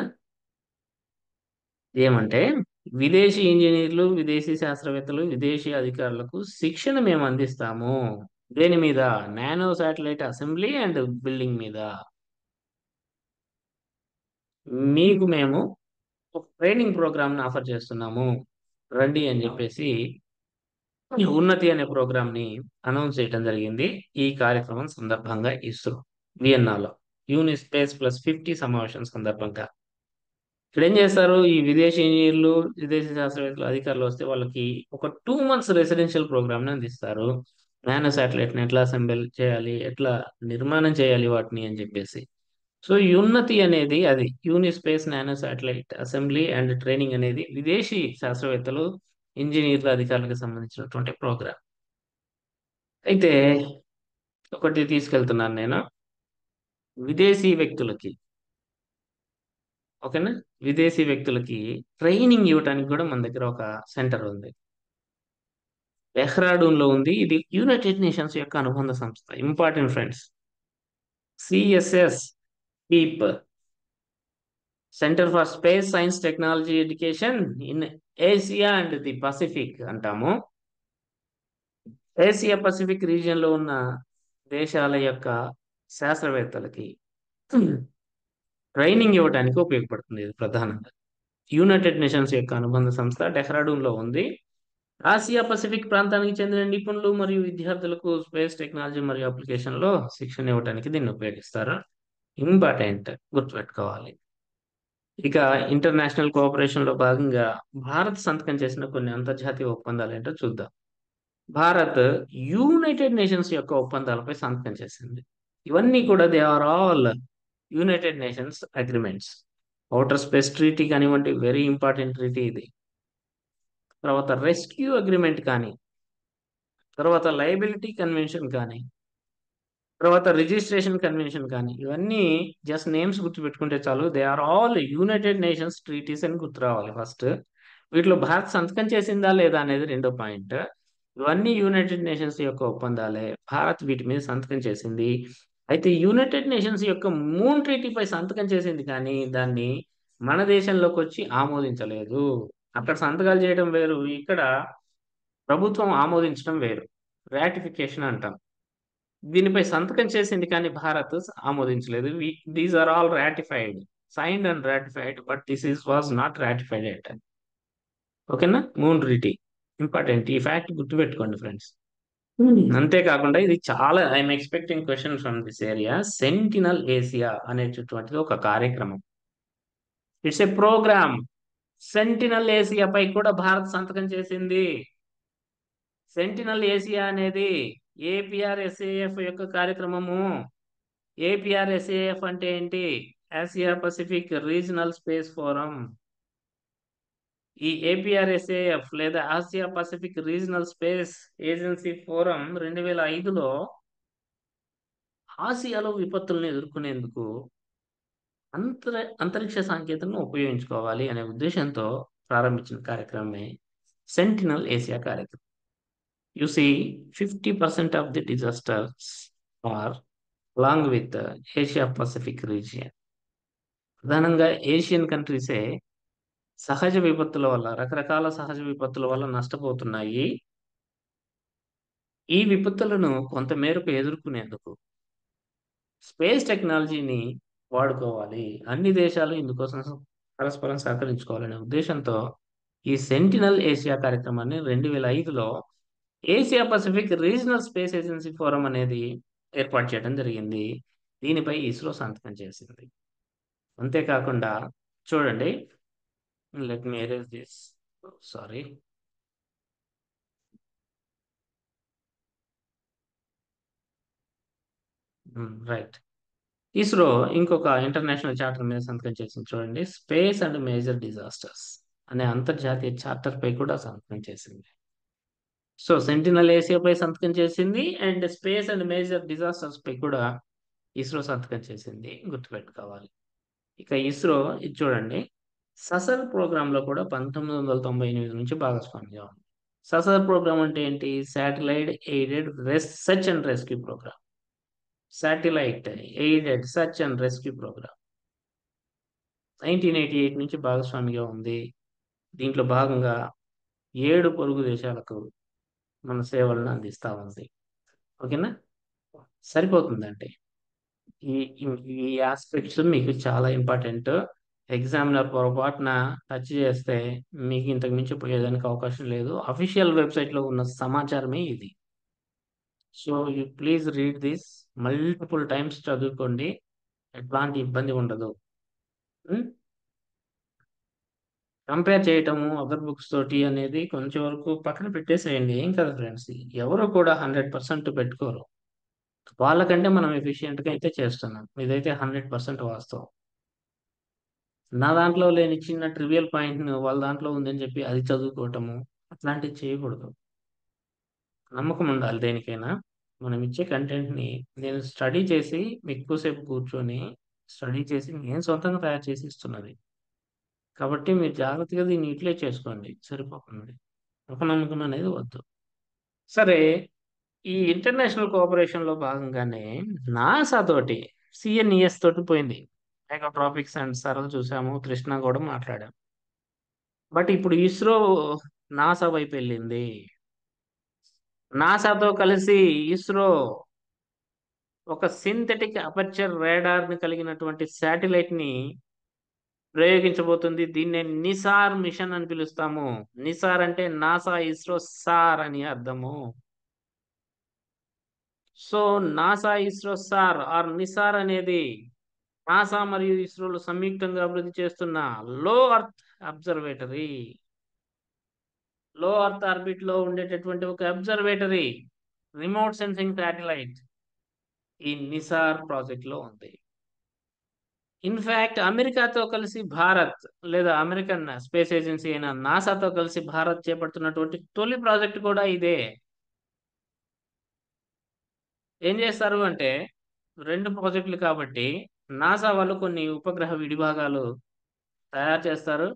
A: ఏమంటే విదేశీ ఇంజనీర్లు విదేశీ శాస్త్రవేత్తలు విదేశీ అధికారులకు శిక్షణ మేము అందిస్తాము దేని మీద nano satellite assembly and building మీద మీకు మేము ఒక ట్రైనింగ్ ప్రోగ్రామ్ ని ఆఫర్ చేస్తున్నాము రండి అని చెప్పేసి ఈ ఉన్నతి అనే ప్రోగ్రామ్ ని అనౌన్స్ చేయడం జరిగింది ఈ కార్యక్రమం సందర్భంగా ఇస్రో వియన్నాలో యూని స్పేస్ ప్లస్ ఫిఫ్టీ సమావేశం సందర్భంగా ఇక్కడ ఏం చేస్తారు ఈ విదేశీ ఇంజనీర్లు విదేశీ శాస్త్రవేత్తలు అధికారులు వస్తే వాళ్ళకి ఒక టూ మంత్స్ రెసిడెన్షియల్ ప్రోగ్రామ్ ని అందిస్తారు నానో శాటిలైట్ ని ఎట్లా అసెంబుల్ చేయాలి ఎట్లా నిర్మాణం చేయాలి వాటిని అని చెప్పేసి సో యున్నతి అనేది అది UNISPACE nano satellite assembly and training అనేది విదేశీ శాస్త్రవేత్తలు ఇంజనీర్ల అధికారులకు సంబంధించినటువంటి ప్రోగ్రామ్ అయితే ఒకటి తీసుకెళ్తున్నాను నేను విదేశీ వ్యక్తులకి ఓకేనా విదేశీ వ్యక్తులకి ట్రైనింగ్ ఇవ్వడానికి కూడా మన దగ్గర ఒక సెంటర్ ఉంది డెహ్రాడూన్ లో ఉంది ఇది యునైటెడ్ నేషన్స్ యొక్క అనుబంధ సంస్థ important friends CSSTEAP centre for space science technology education in Asia and the Pacific అంటాము ఏసియా పసిఫిక్ రీజియన్ లో ఉన్న దేశాల యొక్క శాస్త్రవేత్తలకి ట్రైనింగ్ ఇవ్వడానికి ఉపయోగపడుతుంది ఇది ప్రధానంగా యునైటెడ్ నేషన్స్ యొక్క అనుబంధ సంస్థ డెహ్రాడూన్ లో ఉంది ఆసియా పసిఫిక్ ప్రాంతానికి చెందిన నిపుణులు మరియు విద్యార్థులకు స్పేస్ టెక్నాలజీ మరియు అప్లికేషన్ లో శిక్షణ ఇవ్వడానికి దీన్ని ఉపయోగిస్తారు ఇంపార్టెంట్ గుర్తుపెట్టుకోవాలి ఇక ఇంటర్నేషనల్ కోఆపరేషన్ లో భాగంగా భారత్ సంతకం చేసిన కొన్ని అంతర్జాతీయ ఒప్పందాలు ఏంటో చూద్దాం భారత్ యునైటెడ్ నేషన్స్ యొక్క ఒప్పందాలపై సంతకం చేసింది ఇవన్నీ కూడా they are all United Nations agreements outer space treaty కానివ్వండి వెరీ ఇంపార్టెంట్ ట్రీటీ ఇది తర్వాత రెస్క్యూ అగ్రిమెంట్ కానీ తర్వాత లయబిలిటీ కన్వెన్షన్ కానీ తర్వాత రిజిస్ట్రేషన్ కన్వెన్షన్ కానీ ఇవన్నీ జస్ట్ నేమ్స్ గుర్తుపెట్టుకుంటే చాలు they are all United Nations treaties అని గుర్తు రావాలి ఫస్ట్ వీటిలో భారత్ సంతకం చేసిందా లేదా అనేది రెండో పాయింట్ ఇవన్నీ యునైటెడ్ నేషన్స్ యొక్క ఒప్పందాలే భారత్ వీటి మీద సంతకం చేసింది అయితే యునైటెడ్ నేషన్స్ యొక్క మూన్ ట్రీటీపై సంతకం చేసింది కానీ దాన్ని మన దేశంలోకి వచ్చి ఆమోదించలేదు అక్కడ సంతకాలు చేయడం వేరు ఇక్కడ ప్రభుత్వం ఆమోదించడం వేరు రాటిఫికేషన్ అంటాం దీనిపై సంతకం చేసింది కానీ భారత్ ఆమోదించలేదు these are all ratified signed and ratified but this is was not ratified at ఓకేనా మూన్ ట్రీటీ ఇంపార్టెంట్ ఈ ఫ్యాక్ట్ గుర్తుపెట్టుకోండి ఫ్రెండ్స్ అంతేకాకుండా ఇది చాలా I'm expecting question from this area Sentinel Asia అనేటటువంటిది ఒక కార్యక్రమం it's a programme Sentinel Asia పై కూడా భారత్ సంతకం చేసింది సెంటినల్ ఏసియా అనేది ఏపీఆర్ఎస్ఏఎఫ్ యొక్క కార్యక్రమము ఏపీఆర్ఎస్ఏఎఫ్ అంటే ఏంటి Asia Pacific regional space forum ఈ ఏపీఆర్ఎస్ఏఎఫ్ లేదా Asia Pacific regional space agency forum రెండు వేల ఐదులో ఆసియాలో విపత్తులను ఎదుర్కొనేందుకు అంతర అంతరిక్ష సాంకేతికను ఉపయోగించుకోవాలి అనే ఉద్దేశంతో ప్రారంభించిన కార్యక్రమమే సెంటినల్ ఏసియా కార్యక్రమం you see 50% of the disasters are along with the Asia Pacific region. ప్రధానంగా ఏషియన్ కంట్రీసే సహజ విపత్తుల వల్ల రకరకాల సహజ విపత్తుల వల్ల నష్టపోతున్నాయి ఈ విపత్తులను కొంతమేరకు ఎదుర్కొనేందుకు స్పేస్ టెక్నాలజీని వాడుకోవాలి అన్ని దేశాలు ఇందుకోసం పరస్పరం సహకరించుకోవాలనే ఉద్దేశంతో ఈ సెంటినల్ ఏషియా కార్యక్రమాన్ని రెండు వేల ఐదులో Asia Pacific regional space agency forum అనేది ఏర్పాటు చేయడం జరిగింది దీనిపై ఇస్రో సంతకం చేసింది అంతేకాకుండా చూడండి let me erase this sorry right ISRO ఇంకొక ఇంటర్నేషనల్ చార్టర్ మీద సంతకం చేసింది చూడండి స్పేస్ అండ్ మేజర్ డిజాస్టర్స్ అనే అంతర్జాతీయ చార్టర్ పై కూడా సంతకం చేసింది సో సెంటినల్ ఏసియాపై సంతకం చేసింది and space and major disasters పై కూడా ఇస్రో సంతకం చేసింది గుర్తుపెట్టుకోవాలి ఇక ఇస్రో ఇది చూడండి ససర్ ప్రోగ్రామ్ లో కూడా పంతొమ్మిది వందల తొంభై ఎనిమిది నుంచి భాగస్వామిగా ఉంది ససర్ ప్రోగ్రామ్ అంటే ఏంటి satellite aided research and rescue programme satellite aided search and rescue programme nineteen eighty eight నుంచి భాగస్వామిగా ఉంది దీంట్లో భాగంగా ఏడు పొరుగు దేశాలకు మన సేవలను అందిస్తా ఉంది ఓకేనా సరిపోతుందండి ఈ ఈ ఆస్పెక్ట్స్ మీకు చాలా ఇంపార్టెంట్ ఎగ్జామినర్ పొరపాటున టచ్ చేస్తే మీకు ఇంతకు మించి పోయేదానికి అవకాశం లేదు అఫీషియల్ వెబ్సైట్లో ఉన్న సమాచారమే ఇది so you please read this multiple times చదువుకోండి ఎట్లాంటి ఇబ్బంది ఉండదు కంపేర్ చేయటము అదర్ బుక్స్ తోటి అనేది కొంచెం వరకు పక్కన పెట్టేసేయండి ఏం కదా ఫ్రెండ్స్ ఎవరు కూడా హండ్రెడ్ పర్సెంట్ పెట్టుకోరు వాళ్ళకంటే మనం ఎఫిషియెంట్గా అయితే చేస్తున్నాం ఇదైతే హండ్రెడ్ పర్సెంట్ వాస్తవం నా దాంట్లో లేని చిన్న ట్రివియల్ పాయింట్ను వాళ్ళ దాంట్లో ఉందని చెప్పి అది చదువుకోవటము అట్లాంటివి చేయకూడదు నమ్మకం ఉండాలి దేనికైనా మనం ఇచ్చే కంటెంట్ని నేను స్టడీ చేసి ఎక్కువసేపు కూర్చొని స్టడీ చేసి నేను సొంతంగా తయారు చేసి ఇస్తున్నది కాబట్టి మీరు జాగ్రత్తగా దీన్ని యూటిలైజ్ చేసుకోండి సరిపోతుంది అపనమ్మకం అనేది వద్దు సరే ఈ ఇంటర్నేషనల్ కోఆపరేషన్లో భాగంగానే నాసా తోటి సిఎన్ఈఎస్ తోటి పోయింది మెగాట్రాపిక్స్ అండ్ సరళ చూసాము కృష్ణ కూడా మాట్లాడాం బట్ ఇప్పుడు ఇస్రో నాసా వైపు వెళ్ళింది నాసాతో కలిసి ఇస్రో ఒక సింథటిక్ అపర్చర్ రేడార్ ని కలిగినటువంటి శాటిలైట్ ని ప్రయోగించబోతుంది దీన్నే నిసార్ మిషన్ అని పిలుస్తాము నిసార్ అంటే నాసా ఇస్రో సార్ అని అర్థము so NASA ISRO SAR or NISAR అనేది నాసా మరియు ఇస్రోలు సంయుక్తంగా అభివృద్ధి చేస్తున్న low earth observatory low earth orbit లో ఉండేటటువంటి ఒక అబ్జర్వేటరీ రిమోట్ సెన్సింగ్ శాటిలైట్ ఈ నిసార్ ప్రాజెక్ట్ లో ఉంది ఇన్ఫాక్ట్ అమెరికాతో కలిసి భారత్ లేదా అమెరికన్ స్పేస్ ఏజెన్సీ అయిన నాసాతో కలిసి భారత్ చేపడుతున్నటువంటి తొలి ప్రాజెక్ట్ కూడా ఇదే ఏం చేస్తారు అంటే రెండు ప్రాజెక్టులు కాబట్టి నాసా వాళ్ళు కొన్ని ఉపగ్రహ విడిభాగాలు తయారు చేస్తారు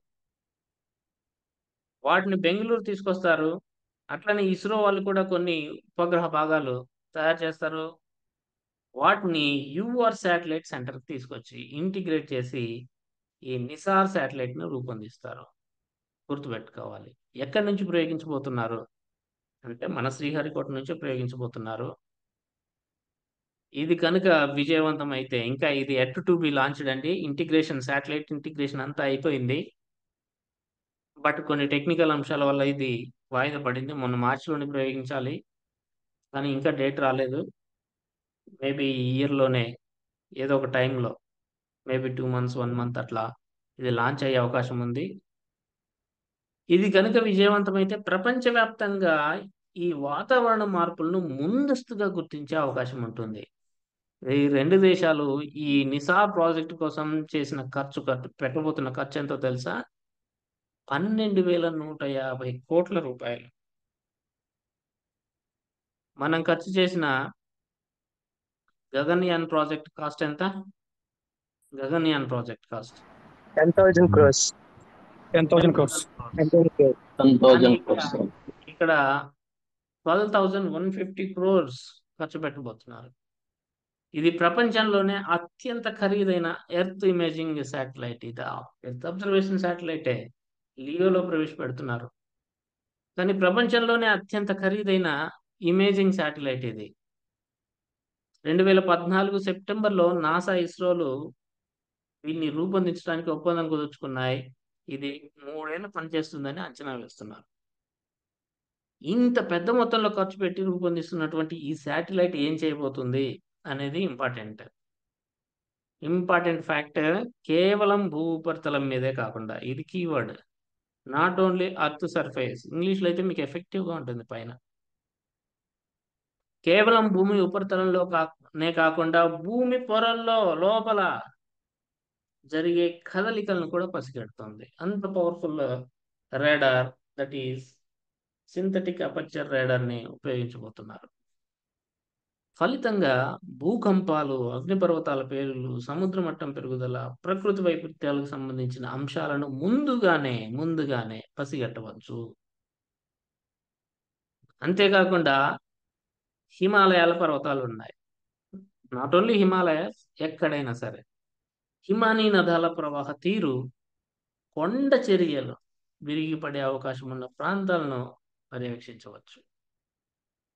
A: వాటిని బెంగళూరు తీసుకొస్తారు అట్లనే ఇస్రో వాళ్ళు కూడా కొన్ని ఉపగ్రహ భాగాలు తయారు చేస్తారు వాటిని యూఆర్ శాటిలైట్ సెంటర్కి తీసుకొచ్చి ఇంటిగ్రేట్ చేసి ఈ నిసార్ శాటిలైట్ను రూపొందిస్తారు గుర్తుపెట్టుకోవాలి ఎక్కడి నుంచి ప్రయోగించబోతున్నారు అంటే మన శ్రీహరికోట నుంచి ప్రయోగించబోతున్నారు ఇది కనుక విజయవంతం అయితే ఇంకా ఇది ఎట్ టు బి లాంచ్డ్ అండి ఇంటిగ్రేషన్ శాటిలైట్ ఇంటిగ్రేషన్ అంతా అయిపోయింది బట్ కొన్ని టెక్నికల్ అంశాల వల్ల ఇది వాయిదా పడింది మొన్న మార్చిలోనే ప్రయోగించాలి కానీ ఇంకా డేట్ రాలేదు మేబీ ఈ ఇయర్లోనే ఏదో ఒక టైంలో maybe two months one month అట్లా ఇది లాంచ్ అయ్యే అవకాశం ఉంది ఇది కనుక విజయవంతమైతే ప్రపంచవ్యాప్తంగా ఈ వాతావరణ మార్పులను ముందస్తుగా గుర్తించే అవకాశం ఉంటుంది ఈ రెండు దేశాలు ఈ నిసార్ ప్రాజెక్ట్ కోసం చేసిన ఖర్చు ఖర్చు పెట్టబోతున్న ఖర్చు ఎంతో తెలుసా పన్నెండు వేల నూట యాభై కోట్ల రూపాయలు మనం ఖర్చు చేసిన గగన్యాన్ ప్రాజెక్ట్ కాస్ట్ ఎంత Gaganyaan project cost
D: ten thousand crores
B: ten thousand crores
E: ten thousand crores
A: ఇక్కడ twelve thousand one fifty crores ఖర్చు పెట్టబోతున్నారు ఇది ప్రపంచంలోనే అత్యంత ఖరీదైన ఎర్త్ ఇమేజింగ్ శాటిలైట్ ఇది ఎర్త్ అబ్జర్వేషన్ శాటిలైటే లియోలో ప్రవేశపెడుతున్నారు కానీ ప్రపంచంలోనే అత్యంత ఖరీదైన ఇమేజింగ్ శాటిలైట్ ఇది రెండు వేల పద్నాలుగు సెప్టెంబర్లో నాసా ఇస్రోలు దీన్ని రూపొందించడానికి ఒప్పందం కుదుర్చుకున్నాయి ఇది మూడేళ్ళు పనిచేస్తుందని అంచనా వేస్తున్నారు ఇంత పెద్ద మొత్తంలో ఖర్చు పెట్టి రూపొందిస్తున్నటువంటి ఈ శాటిలైట్ ఏం చేయబోతుంది అనేది ఇంపార్టెంట్ ఇంపార్టెంట్ ఫ్యాక్టర్ కేవలం భూ ఉపరితలం మీదే కాకుండా ఇది keyword not only earth surface ఇంగ్లీష్లో అయితే మీకు ఎఫెక్టివ్గా ఉంటుంది పైన కేవలం భూమి ఉపరితలంలో కానే కాకుండా భూమి పొరల్లో లోపల జరిగే కదలికలను కూడా పసిగడుతుంది అంత powerful radar that is synthetic aperture రేడార్ని ఉపయోగించబోతున్నారు ఫలితంగా భూకంపాలు అగ్నిపర్వతాల పేర్లు సముద్ర మట్టం పెరుగుదల ప్రకృతి వైపరీత్యాలకు సంబంధించిన అంశాలను ముందుగానే ముందుగానే పసిగట్టవచ్చు అంతేకాకుండా హిమాలయాల పర్వతాలు ఉన్నాయి నాట్ ఓన్లీ హిమాలయస్ ఎక్కడైనా సరే హిమానీ నదాల ప్రవాహ తీరు కొండ చర్యలు విరిగిపడే అవకాశం ఉన్న ప్రాంతాలను పర్యవేక్షించవచ్చు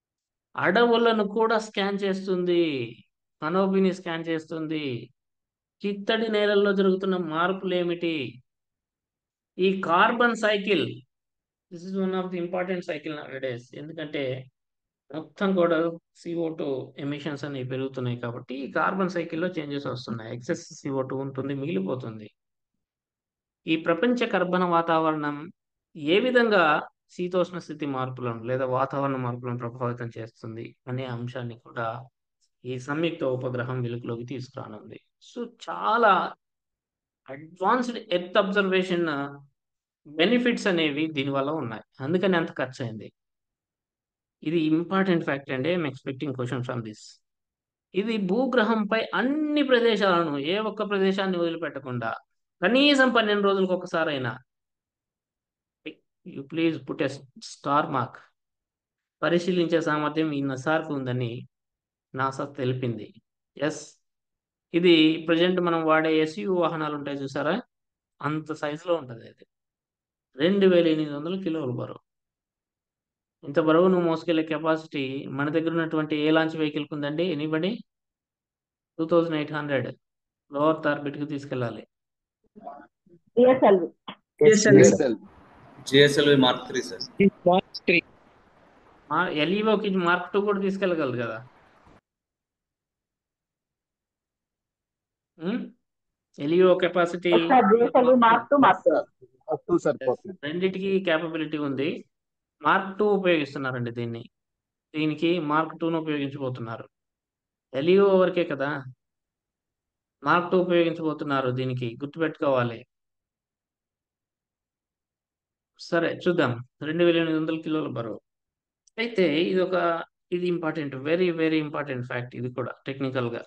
A: అడవులను కూడా స్కాన్ చేస్తుంది కనోబిని స్కాన్ చేస్తుంది చిత్తడి నేలల్లో జరుగుతున్న మార్పులు ఏమిటి ఈ carbon cycle this is one of the important cycle days ఎందుకంటే మొత్తం కూడా సిఓ టూ ఎమిషన్స్ అనేవి పెరుగుతున్నాయి కాబట్టి ఈ కార్బన్ సైకిల్లో చేంజెస్ వస్తున్నాయి ఎక్సెస్ సిఓ టూ ఉంటుంది మిగిలిపోతుంది ఈ ప్రపంచ కర్బన వాతావరణం ఏ విధంగా శీతోష్ణ స్థితి మార్పులను లేదా వాతావరణ మార్పులను ప్రభావితం చేస్తుంది అనే అంశాన్ని కూడా ఈ సంయుక్త ఉపగ్రహం వెలుగులోకి తీసుకురానుంది సో చాలా అడ్వాన్స్డ్ ఎర్త్ అబ్జర్వేషన్ బెనిఫిట్స్ అనేవి దీనివల్ల ఉన్నాయి అందుకని అంత ఖర్చు అయింది ఇది ఇంపార్టెంట్ ఫ్యాక్ట్ అండి I'm expecting question from this ఇది భూగ్రహంపై అన్ని ప్రదేశాలను ఏ ఒక్క ప్రదేశాన్ని వదిలిపెట్టకుండా కనీసం పన్నెండు రోజులకు ఒకసారైనా you please put a star mark పరిశీలించే సామర్థ్యం ఈ నసార్కు ఉందని నాసా తెలిపింది ఎస్ ఇది ప్రజెంట్ మనం వాడే ఎస్యు వాహనాలు ఉంటాయి చూసారా అంత సైజులో ఉంటుంది అది రెండు వేల ఎనిమిది వందల కిలోల బరువు ఇంత బరువును మోసుకెళ్లే కెపాసిటీ మన దగ్గర ఉన్నటువంటి ఏ లాంచ్ వెహికల్కి ఉందండి anybody two thousand eight hundred lower ఆర్బిట్కి తీసుకెళ్ళాలి
F: GSLV Mark three sir
B: Mark three
A: మా ఎల్ఈఓకి మార్క్ టూ కూడా తీసుకెళ్ళగలదు కదా ఎల్ఈఓ కెపాసిటీ రెండిటికి క్యాపబిలిటీ ఉంది మార్క్ టూ ఉపయోగిస్తున్నారండి దీన్ని దీనికి మార్క్ టూను ఉపయోగించబోతున్నారు ఎల్ఈఓ వరకే కదా మార్క్ టూ ఉపయోగించబోతున్నారు దీనికి గుర్తుపెట్టుకోవాలి సరే చూద్దాం రెండు వేల ఎనిమిది వందల కిలోల బరువు అయితే ఇది ఒక ఇది important very very important fact ఇది కూడా టెక్నికల్ గా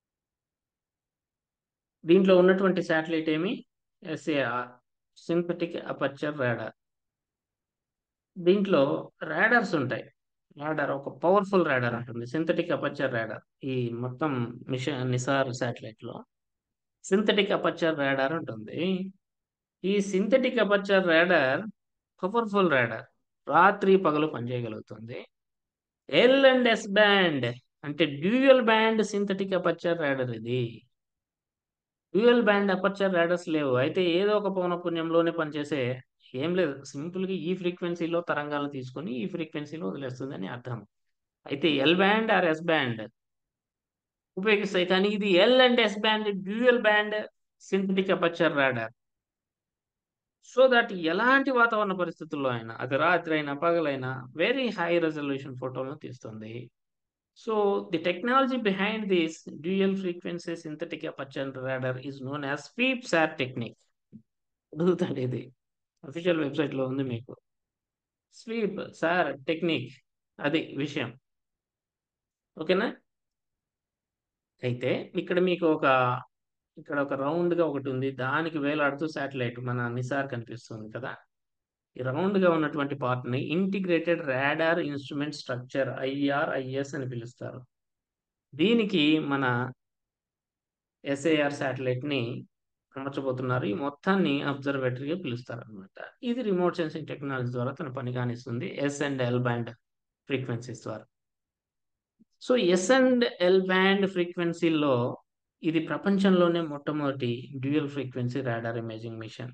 A: దీంట్లో ఉన్నటువంటి శాటిలైట్ ఏమి ఎస్ఏఆర్ సింథటిక్ అపర్చర్ రాడార్ దీంట్లో రాడార్స్ ఉంటాయి రాడార్ ఒక పవర్ఫుల్ రాడార్ ఉంటుంది సింథటిక్ అపర్చర్ రాడార్ ఈ మొత్తం మిషన్ నిసార్ శాటిలైట్ లో సింథటిక్ అపర్చర్ రాడార్ ఉంటుంది ఈ synthetic aperture radar powerful radar రాత్రి పగలు పనిచేయగలుగుతుంది ఎల్ అండ్ ఎస్ బ్యాండ్ అంటే dual band synthetic aperture radar ఇది డ్యూయల్ బ్యాండ్ అపర్చర్ రాడర్స్ లేవు అయితే ఏదో ఒక పౌనపుణ్యంలోనే పనిచేసే ఏం లేదు సింపుల్ గా ఈ ఫ్రీక్వెన్సీలో తరంగాలను తీసుకొని ఈ ఫ్రీక్వెన్సీలో వదిలేస్తుంది అని అర్థం అయితే L band or S band ఉపయోగిస్తాయి కానీ ఇది L and S band dual band synthetic aperture radar so that ఎలాంటి వాతావరణ పరిస్థితుల్లో అయినా అది రాత్రి అయినా పగలైనా వెరీ హై రెజల్యూషన్ ఫోటోలను తీస్తుంది so the technology behind this dual frequency synthetic aperture radar is known as sweep SAR technique అడుగుతాడు ఇది అఫీషియల్ వెబ్సైట్ లో ఉంది మీకు స్వీప్ సార్ టెక్నిక్ అది విషయం ఓకేనా అయితే ఇక్కడ మీకు ఒక ఇక్కడ ఒక రౌండ్ గా ఒకటి ఉంది దానికి వేలాడుతూ శాటిలైట్ మన నిసార్ కనిపిస్తుంది కదా ఈ రౌండ్ గా ఉన్నటువంటి పార్ట్ ని integrated radar instrument structure IRIS అని పిలుస్తారు దీనికి మన ఎస్ఏఆర్ శాటిలైట్ ని అమర్చబోతున్నారు ఈ మొత్తాన్ని అబ్జర్వేటరీగా పిలుస్తారు అనమాట ఇది రిమోట్ సెన్సింగ్ టెక్నాలజీ ద్వారా తన పని కానిస్తుంది S and L band frequencies ద్వారా so S and L band ఫ్రీక్వెన్సీలో ఇది ప్రపంచంలోనే మొట్టమొదటి dual frequency radar imaging mission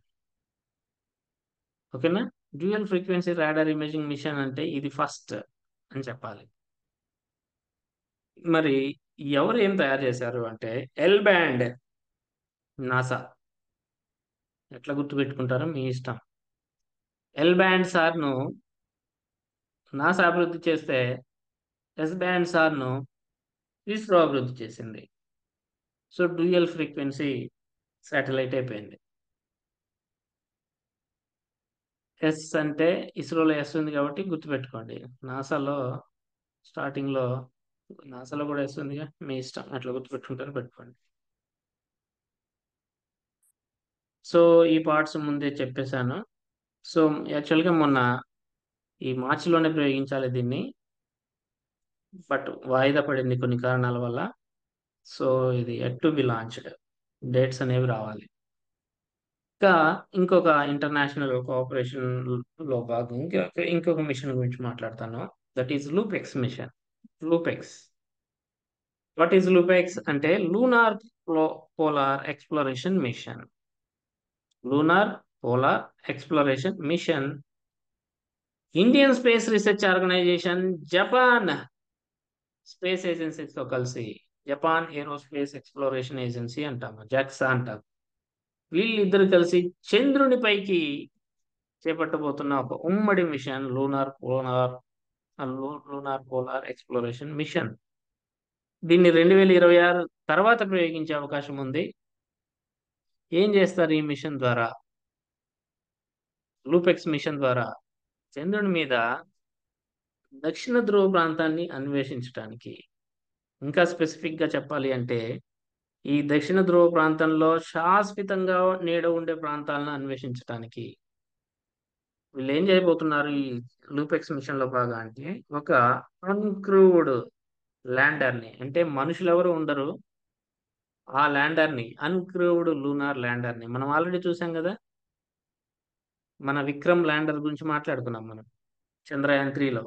A: ఓకేనా dual frequency radar imaging mission అంటే ఇది ఫస్ట్ అని చెప్పాలి మరి ఎవరు ఏం తయారు చేశారు అంటే ఎల్ బ్యాండ్ నాసా ఎట్లా గుర్తుపెట్టుకుంటారో మీ ఇష్టం ఎల్ బ్యాండ్ సార్ను నాసా అభివృద్ధి చేస్తే ఎస్ బ్యాండ్ సార్ను ఇస్రో అభివృద్ధి చేసింది సో డ్యూయల్ ఫ్రీక్వెన్సీ శాటిలైట్ అయిపోయింది ఎస్ అంటే ఇస్రోలో ఎస్ ఉంది కాబట్టి గుర్తుపెట్టుకోండి నాసాలో స్టార్టింగ్లో నాసాలో కూడా ఎస్ ఉందిగా మీ ఇష్టం అట్లా గుర్తుపెట్టుకుంటారు పెట్టుకోండి సో ఈ పార్ట్స్ ముందే చెప్పేశాను సో యాక్చువల్గా మొన్న ఈ మార్చిలోనే ప్రయోగించాలి దీన్ని బట్ వాయిదా పడింది కొన్ని కారణాల వల్ల సో ఇది yet to be launched dates అనేవి రావాలి ఇంకా ఇంకొక ఇంటర్నేషనల్ కోఆపరేషన్ లో భాగం ఇంకొక ఇంకొక మిషన్ గురించి మాట్లాడతాను that is LUPEX mission LUPEX what is LUPEX అంటే lunar polar exploration mission lunar polar exploration mission Indian space research organisation Japan space ఏజెన్సీతో కలిసి జపాన్ ఏరోస్పేస్ ఎక్స్ప్లోరేషన్ ఏజెన్సీ అంటాము జాక్సా అంటాము వీళ్ళిద్దరు కలిసి చంద్రుని పైకి చేపట్టబోతున్న ఒక ఉమ్మడి mission lunar polar lunar polar exploration mission దీన్ని రెండు వేల ఇరవై ఆరు తర్వాత ప్రయోగించే అవకాశం ఉంది ఏం చేస్తారు ఈ మిషన్ ద్వారా లూపెక్స్ మిషన్ ద్వారా చంద్రుని మీద దక్షిణ ధ్రువ ప్రాంతాన్ని అన్వేషించడానికి ఇంకా స్పెసిఫిక్ గా చెప్పాలి అంటే ఈ దక్షిణ ధ్రువ ప్రాంతంలో శాశ్వతంగా నీడ ఉండే ప్రాంతాలను అన్వేషించడానికి వీళ్ళు ఏం చేయబోతున్నారు ఈ లూపెక్స్ మిషన్ లో బాగా అంటే ఒక అన్క్రూవ్డ్ ల్యాండర్ ని అంటే మనుషులు ఎవరు ఉండరు ఆ ల్యాండర్ ని అన్క్రూవ్డ్ లూనార్ ల్యాండర్ ని మనం ఆల్రెడీ చూసాం కదా మన విక్రమ్ ల్యాండర్ గురించి మాట్లాడుకున్నాం మనం చంద్రయాన్ త్రీలో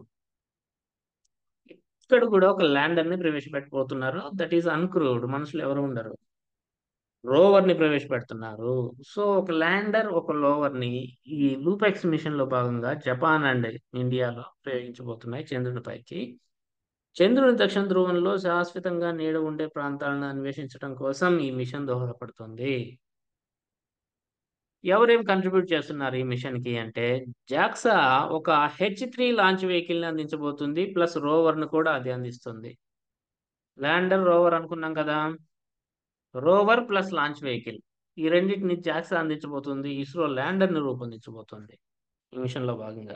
A: ఇక్కడ కూడా ఒక ల్యాండర్ ని ప్రవేశపెట్టబోతున్నారు దట్ ఈస్ అన్క్రూవ్డ్ మనుషులు ఎవరు ఉండరు రోవర్ ని ప్రవేశపెడుతున్నారు సో ఒక ల్యాండర్ ఒక లోవర్ ని ఈ లూపెక్స్ మిషన్ లో భాగంగా జపాన్ అండ్ ఇండియాలో ప్రయోగించబోతున్నాయి చంద్రుని పైకి చంద్రుని దక్షిణ ధ్రువంలో శాశ్వతంగా నీడ ఉండే ప్రాంతాలను అన్వేషించడం కోసం ఈ మిషన్ దోహదపడుతుంది ఎవరేం కంట్రిబ్యూట్ చేస్తున్నారు ఈ మిషన్ కి అంటే జాక్సా ఒక హెచ్ త్రీ లాంచ్ వెహికల్ ని అందించబోతుంది ప్లస్ రోవర్ ను కూడా అది అందిస్తుంది ల్యాండర్ రోవర్ అనుకున్నాం కదా రోవర్ ప్లస్ లాంచ్ వెహికల్ ఈ రెండింటిని జాక్సా అందించబోతుంది ఇస్రో ల్యాండర్ ని రూపొందించబోతుంది ఈ మిషన్ లో భాగంగా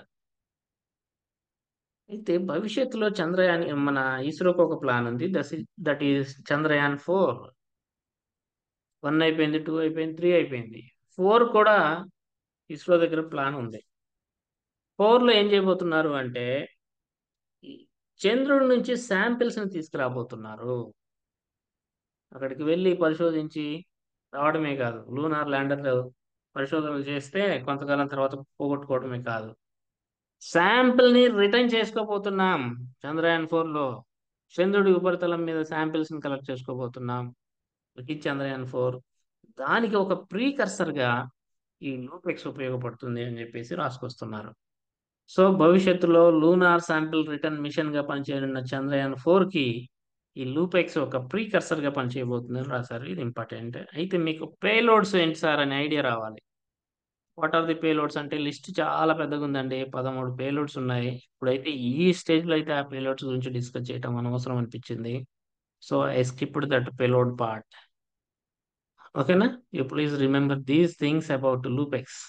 A: అయితే భవిష్యత్తులో చంద్రయాన్ మన ఇస్రోకి ఒక ప్లాన్ ఉంది that that is Chandrayaan four one అయిపోయింది టూ అయిపోయింది త్రీ అయిపోయింది ఫోర్ కూడా ఇస్రో దగ్గర ప్లాన్ ఉంది ఫోర్ లో ఏం చేయబోతున్నారు అంటే ఈ చంద్రుడి నుంచి శాంపిల్స్ ని తీసుకురాబోతున్నారు అక్కడికి వెళ్ళి పరిశోధించి రావడమే కాదు లూనార్ ల్యాండర్ పరిశోధనలు చేస్తే కొంతకాలం తర్వాత పోగొట్టుకోవడమే కాదు శాంపిల్ ని రిటర్న్ చేసుకోబోతున్నాం చంద్రయాన్ ఫోర్ లో చంద్రుడి ఉపరితలం మీద శాంపిల్స్ ని కలెక్ట్ చేసుకోబోతున్నాం ఇది చంద్రయాన్ ఫోర్ దానికి ఒక ప్రీకర్సర్ గా ఈ లూపెక్స్ ఉపయోగపడుతుంది అని చెప్పేసి రాసుకొస్తున్నారు సో భవిష్యత్తులో లూనార్ శాంపిల్ రిటర్న్ మిషన్ గా పనిచేయనున్న చంద్రయాన్ ఫోర్ కి ఈ లూపెక్స్ ఒక ప్రీకర్సర్ గా పనిచేయబోతుంది అని రాశారు ఇది ఇంపార్టెంట్ అయితే మీకు పేలోడ్స్ ఏంటి సార్ అనే ఐడియా రావాలి వాట్ ఆర్ ది పేలోడ్స్ అంటే లిస్ట్ చాలా పెద్దగా ఉందండి పదమూడు పేలోడ్స్ ఉన్నాయి ఇప్పుడైతే ఈ స్టేజ్ లో అయితే ఆ పేలోడ్స్ గురించి డిస్కస్ చేయడం అనవసరం అనిపించింది so I skipped that payload part ఓకేనా you please remember these things about LUPEX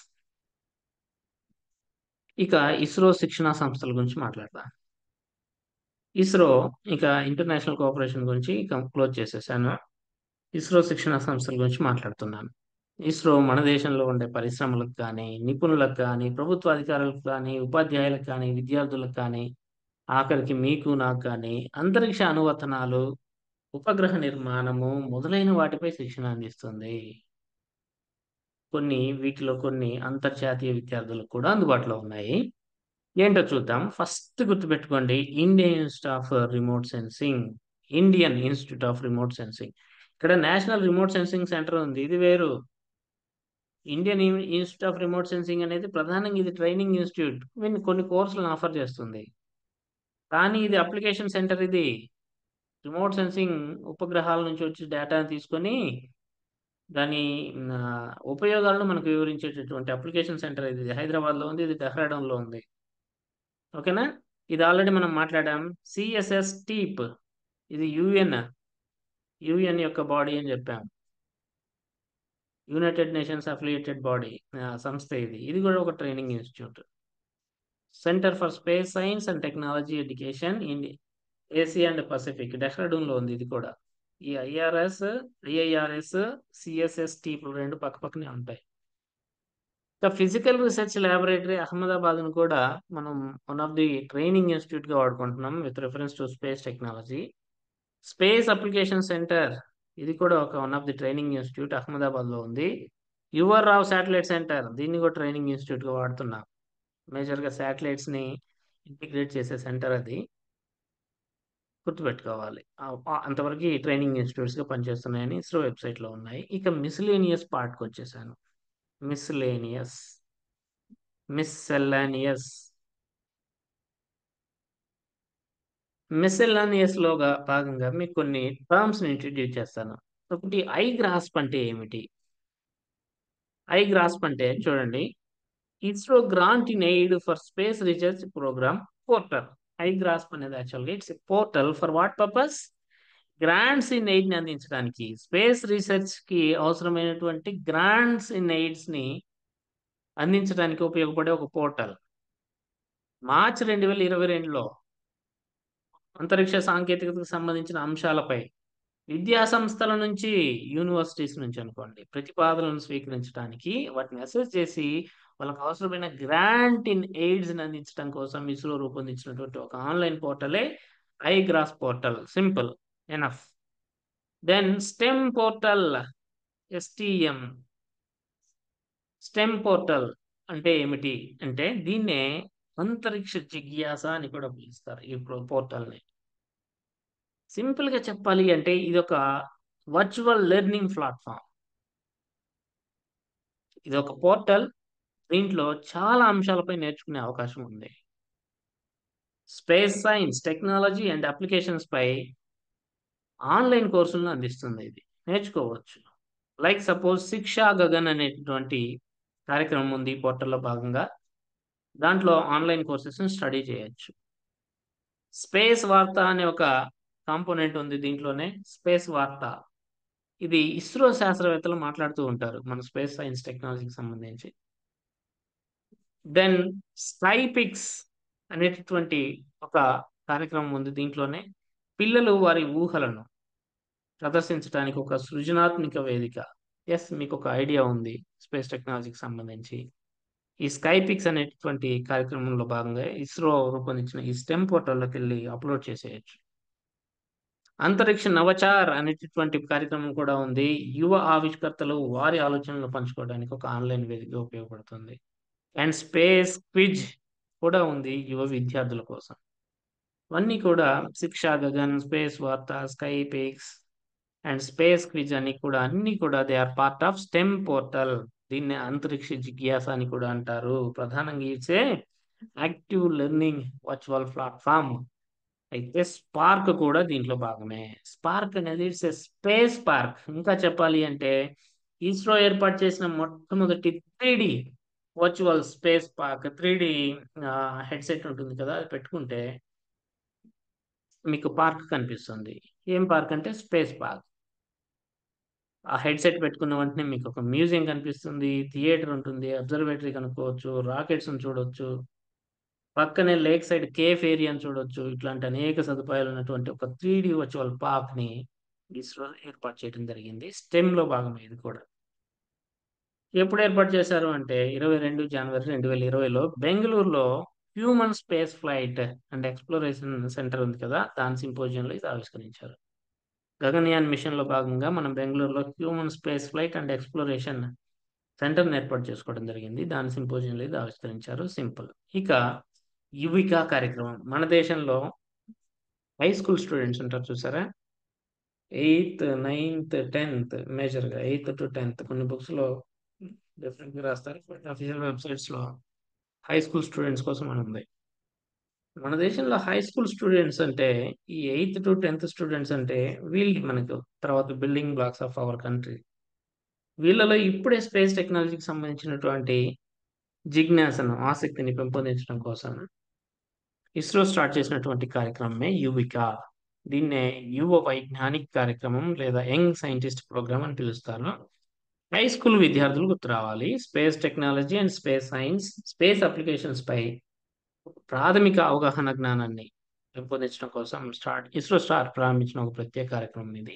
A: ఇక ఇస్రో శిక్షణా సంస్థల గురించి మాట్లాడదాం ఇస్రో ఇక ఇంటర్నేషనల్ కోఆపరేషన్ గురించి ఇక క్లోజ్ చేసేసాను ఇస్రో శిక్షణా సంస్థల గురించి మాట్లాడుతున్నాను ఇస్రో మన దేశంలో ఉండే పరిశ్రమలకు కానీ నిపుణులకు కానీ ప్రభుత్వ అధికారులకు కానీ ఉపాధ్యాయులకు కానీ విద్యార్థులకు కానీ ఆఖరికి మీకు నాకు కానీ అంతరిక్ష అనువర్తనాలు ఉపగ్రహ నిర్మాణము మొదలైన వాటిపై శిక్షణ అందిస్తుంది కొన్ని వీటిలో కొన్ని అంతర్జాతీయ విద్యార్థులకు కూడా అందుబాటులో ఉన్నాయి ఏంటో చూద్దాం ఫస్ట్ గుర్తుపెట్టుకోండి Indian institute of remote sensing Indian institute of remote sensing ఇక్కడ నేషనల్ రిమోట్ సెన్సింగ్ సెంటర్ ఉంది ఇది వేరు Indian institute of remote sensing అనేది ప్రధానంగా ఇది ట్రైనింగ్ ఇన్స్టిట్యూట్ కొన్ని కోర్సులను ఆఫర్ చేస్తుంది కానీ ఇది అప్లికేషన్ సెంటర్ ఇది రిమోట్ సెన్సింగ్ ఉపగ్రహాల నుంచి వచ్చి డేటాను తీసుకొని దాని ఉపయోగాలను మనకు వివరించేటటువంటి అప్లికేషన్ సెంటర్ ఇది హైదరాబాద్లో ఉంది ఇది డెహ్రాడూన్లో ఉంది ఓకేనా ఇది ఆల్రెడీ మనం మాట్లాడాం సిఎస్ఎస్ టీప్ ఇది యుఎన్ యుఎన్ యొక్క బాడీ అని చెప్పాం యునైటెడ్ నేషన్స్ అఫిలియేటెడ్ బాడీ సంస్థ ఇది ఇది కూడా ఒక training institute centre for space science and technology education in Asia and Pacific డెహ్రాడూన్లో ఉంది ఇది కూడా ఈ ఐఆర్ఎస్ ఐఐఆర్ఎస్ సిఎస్ఎస్ టీపులు రెండు పక్క పక్కనే ఉంటాయి ఇంకా ఫిజికల్ రీసెర్చ్ ల్యాబొరేటరీ అహ్మదాబాద్ను కూడా మనం వన్ ఆఫ్ ది ట్రైనింగ్ ఇన్స్టిట్యూట్గా వాడుకుంటున్నాం with reference to space technology space application centre ఇది కూడా ఒక one of the training institute అహ్మదాబాద్లో ఉంది యువర్ రావ్ శాటిలైట్ సెంటర్ దీన్ని కూడా ట్రైనింగ్ ఇన్స్టిట్యూట్గా వాడుతున్నాం మేజర్గా శాటిలైట్స్ని ఇంటిగ్రేట్ చేసే సెంటర్ అది గుర్తుపెట్టుకోవాలి ఆ- ఆ- అంతవరకు ట్రైనింగ్ ఇన్స్టిట్యూట్స్ గా పనిచేస్తున్నాయని ఇస్రో వెబ్సైట్ లో ఉన్నాయి ఇక మిస్లేనియస్ పార్ట్ కి వచ్చేసాను మిస్లేనియస్ మిస్సెల్లానియస్ మిస్సెల్లానియస్ లో గా- భాగంగా మీకు కొన్ని టర్మ్స్ ఇంట్రడ్యూస్ చేస్తాను ఒకటి ఐ గ్రాస్ప్ అంటే ఏమిటి ఐ గ్రాస్ప్ అంటే చూడండి ISRO grant in aid for space research programme portal I grasp అనేది యాక్చువల్గా it's portal for what purpose grants in aid ని అందించడానికి స్పేస్ రీసెర్చ్ కి అవసరమైనటువంటి గ్రాంట్స్ ఇన్ ఎయిడ్స్ ని అందించడానికి ఉపయోగపడే ఒక పోర్టల్ మార్చి రెండు వేల ఇరవై రెండులో అంతరిక్ష సాంకేతికతకు సంబంధించిన అంశాలపై విద్యా సంస్థల నుంచి యూనివర్సిటీస్ నుంచి అనుకోండి ప్రతిపాదనలను స్వీకరించడానికి వాటిని అసెస్ చేసి వాళ్ళకి అవసరమైన గ్రాంట్ ఇన్ ఎయిడ్స్ అందించడం కోసం ఇస్రో రూపొందించినటువంటి ఒక ఆన్లైన్ పోర్టలే I grasp portal simple enough then STEM portal STM STEM portal అంటే ఏమిటి అంటే దీన్నే అంతరిక్ష జిజ్ఞాస అని కూడా పిలుస్తారు ఈ పోర్టల్ని సింపుల్ గా చెప్పాలి అంటే ఇది ఒక వర్చువల్ లెర్నింగ్ ప్లాట్ఫామ్ ఇది ఒక పోర్టల్ దీంట్లో చాలా అంశాలపై నేర్చుకునే అవకాశం ఉంది space science technology and applications పై ఆన్లైన్ కోర్సులను అందిస్తుంది ఇది నేర్చుకోవచ్చు లైక్ సపోజ్ శిక్షా గగన్ అనేటువంటి కార్యక్రమం ఉంది ఈ పోర్టల్లో భాగంగా దాంట్లో ఆన్లైన్ కోర్సెస్ స్టడీ చేయొచ్చు స్పేస్ వార్త అనే ఒక కాంపోనెంట్ ఉంది దీంట్లోనే స్పేస్ వార్త ఇది ఇస్రో శాస్త్రవేత్తలు మాట్లాడుతూ ఉంటారు మన స్పేస్ సైన్స్ టెక్నాలజీకి సంబంధించి దెన్ స్కైపిక్స్ అనేటటువంటి ఒక కార్యక్రమం ఉంది దీంట్లోనే పిల్లలు వారి ఊహలను ప్రదర్శించడానికి ఒక సృజనాత్మక వేదిక ఎస్ మీకు ఒక ఐడియా ఉంది స్పేస్ టెక్నాలజీకి సంబంధించి ఈ స్కైపిక్స్ అనేటువంటి కార్యక్రమంలో భాగంగా ఇస్రో రూపొందించిన ఈ స్టెమ్ పోర్టల్లోకి వెళ్ళి అప్లోడ్ చేసేయచ్చు అంతరిక్ష నవచార్ అనేటటువంటి కార్యక్రమం కూడా ఉంది యువ ఆవిష్కర్తలు వారి ఆలోచనలు పంచుకోవడానికి ఒక ఆన్లైన్ వేదిక ఉపయోగపడుతుంది అండ్ స్పేస్ క్విజ్ కూడా ఉంది యువ విద్యార్థుల కోసం ఇవన్నీ కూడా Shiksha Gagan space Varta sky pix and space quiz అని కూడా అన్ని కూడా they are part of STEM portal దీన్ని అంతరిక్ష జిజ్ఞాస అని కూడా అంటారు ప్రధానంగా ఇచ్చే యాక్టివ్ లెర్నింగ్ వర్చువల్ ప్లాట్ఫామ్ అయితే స్పార్క్ కూడా దీంట్లో భాగమే స్పార్క్ అనేది ఇట్స్ ఎ స్పేస్ పార్క్ ఇంకా చెప్పాలి అంటే ఇస్రో ఏర్పాటు చేసిన మొట్టమొదటి three D virtual space park three D headset ఉంటుంది కదా అది పెట్టుకుంటే మీకు పార్క్ కనిపిస్తుంది ఏం పార్క్ అంటే స్పేస్ పార్క్ ఆ హెడ్సెట్ పెట్టుకున్న వెంటనే మీకు ఒక మ్యూజియం కనిపిస్తుంది థియేటర్ ఉంటుంది అబ్జర్వేటరీ కనుక్కోవచ్చు రాకెట్స్ చూడొచ్చు పక్కనే లేక్ సైడ్ కేఫ్ ఏరియాని చూడొచ్చు ఇట్లాంటి అనేక సదుపాయాలు ఉన్నటువంటి ఒక త్రీ డి వర్చువల్ పార్క్ ని ఇస్రో ఏర్పాటు చేయడం జరిగింది స్టెమ్ లో భాగమే ఇది కూడా ఎప్పుడు ఏర్పాటు చేశారు అంటే ఇరవై రెండు జనవరి రెండు వేల ఇరవైలో బెంగళూరులో human space flight and exploration centre ఉంది కదా దాని సింపోజియంలో ఇది ఆవిష్కరించారు గగన్యాన్ మిషన్ లో భాగంగా మనం బెంగళూరులో human space flight and exploration సెంటర్ని ఏర్పాటు చేసుకోవడం జరిగింది దాని సింపోజియంలో ఇది ఆవిష్కరించారు సింపుల్ ఇక యువిక కార్యక్రమం మన దేశంలో హై స్కూల్ స్టూడెంట్స్ ఉంటారు చూసారా ఎయిత్ నైన్త్ టెన్త్ మేజర్గా ఎయిత్ టు టెన్త్ కొన్ని బుక్స్ లో డిఫరెంట్ గా రాస్తారు బట్ అఫీషియల్ వెబ్సైట్స్ లో హై స్కూల్ స్టూడెంట్స్ కోసం అని ఉంది మన దేశంలో హై స్కూల్ స్టూడెంట్స్ అంటే ఈ ఎయిత్ టు టెన్త్ స్టూడెంట్స్ అంటే వీళ్ళు మనకు తర్వాత building blocks of our country వీళ్ళలో ఇప్పుడే స్పేస్ టెక్నాలజీకి సంబంధించినటువంటి జిజ్ఞాసను ఆసక్తిని పెంపొందించడం కోసం ఇస్రో స్టార్ట్ చేసినటువంటి కార్యక్రమమే యువిక దీన్నే యువ వైజ్ఞానిక్ కార్యక్రమం లేదా యంగ్ సైంటిస్ట్ ప్రోగ్రామ్ అని పిలుస్తారు హై స్కూల్ విద్యార్థులు గుర్తు రావాలి space technology and space science space applications పై ప్రాథమిక అవగాహన జ్ఞానాన్ని పెంపొందించడం కోసం స్టార్ట్ ఇస్రో స్టార్ ప్రారంభించిన ఒక ప్రత్యేక కార్యక్రమం ఇది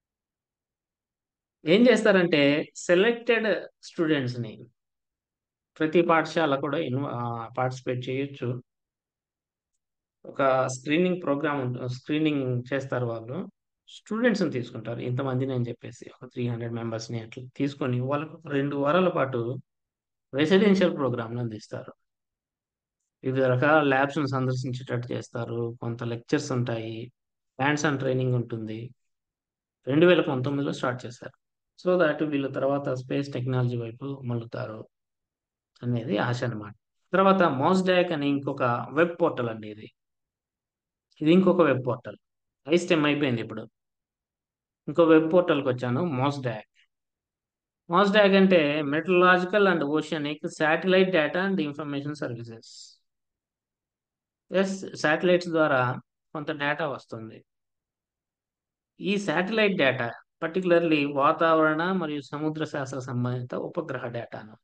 A: ఏం చేస్తారంటే సెలెక్టెడ్ స్టూడెంట్స్ ని ప్రతి పాఠశాల కూడా ఇన్వ పార్టిసిపేట్ చేయొచ్చు ఒక స్క్రీనింగ్ ప్రోగ్రామ్ స్క్రీనింగ్ చేస్తారు వాళ్ళు స్టూడెంట్స్ని తీసుకుంటారు ఇంతమందిని అని చెప్పేసి ఒక త్రీ హండ్రెడ్ మెంబర్స్ని అట్లా తీసుకొని వాళ్ళకు రెండు వారాల పాటు రెసిడెన్షియల్ ప్రోగ్రామ్లు అందిస్తారు వివిధ రకాల ల్యాబ్స్ను సందర్శించేటట్టు చేస్తారు కొంత లెక్చర్స్ ఉంటాయి హ్యాండ్స్ ఆన్ ట్రైనింగ్ ఉంటుంది రెండు వేల పంతొమ్మిదిలో స్టార్ట్ చేశారు సో దాట్ వీళ్ళు తర్వాత స్పేస్ టెక్నాలజీ వైపు మళ్ళుతారు అనేది ఆశ అనమాట తర్వాత మోస్డాక్ అనే ఇంకొక వెబ్ పోర్టల్ అండి ఇది ఇది ఇంకొక వెబ్ పోర్టల్ ఐస్టెమ్ అయిపోయింది ఇప్పుడు ఇంకో వెబ్ పోర్టల్కి వచ్చాను మోస్డాక్ మోస్డాక్ అంటే meteorological and oceanic satellite data and information services yes satellites ద్వారా కొంత డేటా వస్తుంది ఈ శాటిలైట్ డేటా పర్టికులర్లీ వాతావరణ మరియు సముద్ర శాస్త్ర సంబంధిత ఉపగ్రహ డేటాను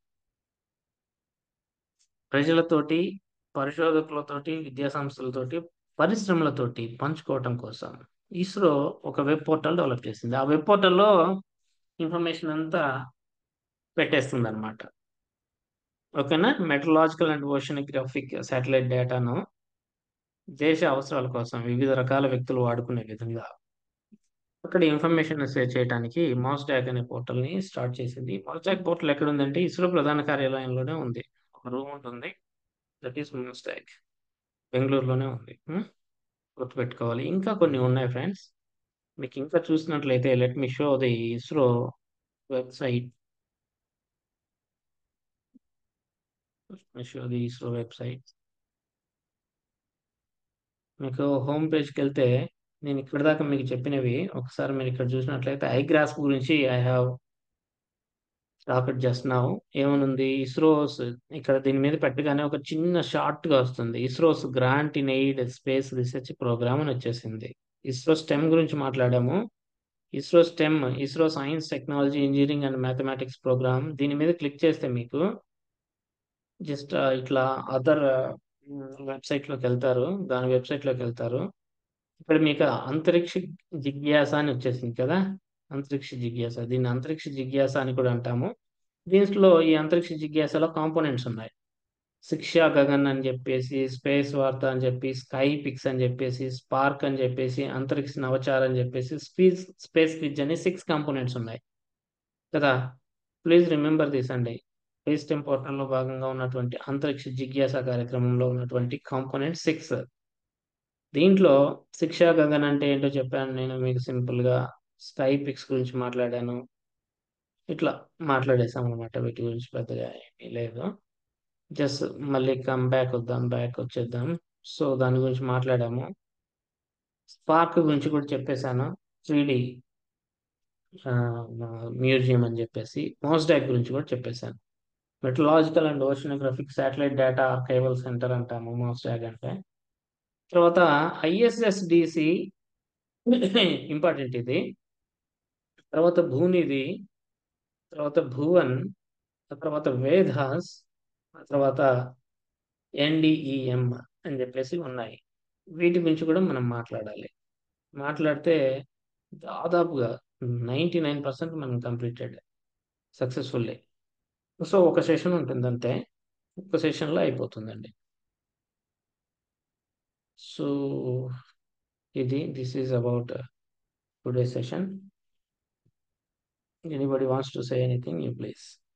A: ప్రజలతోటి పరిశోధకులతోటి విద్యా సంస్థలతోటి పరిశ్రమలతోటి పంచుకోవటం కోసం ఇస్రో ఒక వెబ్ పోర్టల్ డెవలప్ చేసింది ఆ వెబ్ పోర్టల్లో ఇన్ఫర్మేషన్ అంతా పెట్టేస్తుంది అనమాట ఓకేనా మెట్రలాజికల్ అండ్ ఓషనోగ్రఫిక్ శాటిలైట్ డేటాను దేశ అవసరాల కోసం వివిధ రకాల వ్యక్తులు వాడుకునే విధంగా అక్కడ ఇన్ఫర్మేషన్ షేర్ చేయడానికి మాస్డాక్ అనే పోర్టల్ ని స్టార్ట్ చేసింది మాస్డాక్ పోర్టల్ ఎక్కడ ఉందంటే ఇస్రో ప్రధాన కార్యాలయంలోనే ఉంది ఒక రూమ్ ఉంటుంది దట్ ఈస్ మాస్డాక్ బెంగళూరులోనే ఉంది ఉం? గుర్తుపెట్టుకోవాలి ఇంకా కొన్ని ఉన్నాయి ఫ్రెండ్స్ మీకు ఇంకా చూసినట్లయితే let me show the ISRO website show the ISRO website మీకు హోమ్ పేజ్కి వెళ్తే నేను ఇక్కడ దాకా మీకు చెప్పినవి ఒకసారి మీరు ఇక్కడ చూసినట్లయితే ఐగ్రాస్ గురించి I have talked just now ఏమనుంది ఇస్రోస్ ఇక్కడ దీని మీద పెట్టగానే ఒక చిన్న షార్ట్ గా వస్తుంది ISRO's grant in aid space research programme అని వచ్చేసింది ఇస్రో స్టెమ్ గురించి మాట్లాడాము ISRO STEM ISRO science technology engineering and mathematics programme దీని మీద క్లిక్ చేస్తే మీకు జస్ట్ ఇట్లా అదర్ వెబ్సైట్ లోకి వెళ్తారు దాని వెబ్సైట్ లోకి వెళ్తారు ఇక్కడ మీకు అంతరిక్ష జిజ్ఞాస అని వచ్చేసింది కదా అంతరిక్ష జిజ్ఞాస దీన్ని అంతరిక్ష జిజ్ఞాస అని కూడా అంటాము దీంట్లో ఈ అంతరిక్ష జిజ్ఞాసలో కాంపోనెంట్స్ ఉన్నాయి శిక్షా గగన్ అని చెప్పేసి స్పేస్ వార్త అని చెప్పి స్కై పిక్స్ అని చెప్పేసి స్పార్క్ అని చెప్పేసి అంతరిక్ష నవచార్ అని చెప్పేసి స్పీస్ స్పేస్ క్విజ్ అని సిక్స్ కాంపోనెంట్స్ ఉన్నాయి కదా ప్లీజ్ రిమెంబర్ దిస్ అండి స్పేస్ టెం పోర్టల్లో భాగంగా ఉన్నటువంటి అంతరిక్ష జిజ్ఞాస కార్యక్రమంలో ఉన్నటువంటి కాంపోనెంట్ సిక్స్ దీంట్లో శిక్షా గగన్ అంటే ఏంటో చెప్పాను నేను మీకు సింపుల్ గా స్కై పిక్స్ గురించి మాట్లాడాను ఇట్లా మాట్లాడేసాం అనమాట వీటి గురించి పెద్దగా ఏమీ లేదు జస్ట్ మళ్ళీ కమ్ బ్యాక్ వద్దాం బ్యాక్ వచ్చేద్దాం సో దాని గురించి మాట్లాడాము స్పార్క్ గురించి కూడా చెప్పేశాను త్రీ మ్యూజియం అని చెప్పేసి మోస్డాక్ గురించి కూడా చెప్పేశాను meteorological and oceanographic satellite data archival centre అంటాము మోస్డాక్ అంటే తర్వాత ఐఎస్ఎస్డిసి ఇంపార్టెంట్ ఇది తర్వాత భూనిధి తర్వాత భువన్ ఆ తర్వాత వేదాస్ ఆ తర్వాత ఎన్డిఈఎం అని చెప్పేసి ఉన్నాయి వీటి గురించి కూడా మనం మాట్లాడాలి మాట్లాడితే దాదాపుగా నైంటీ నైన్ పర్సెంట్ మనం కంప్లీటెడ్ సక్సెస్ఫుల్లీ సో ఒక సెషన్ ఉంటుంది అంతే ఒక సెషన్లో అయిపోతుందండి సో ఇది this is about today session anybody wants to say anything you please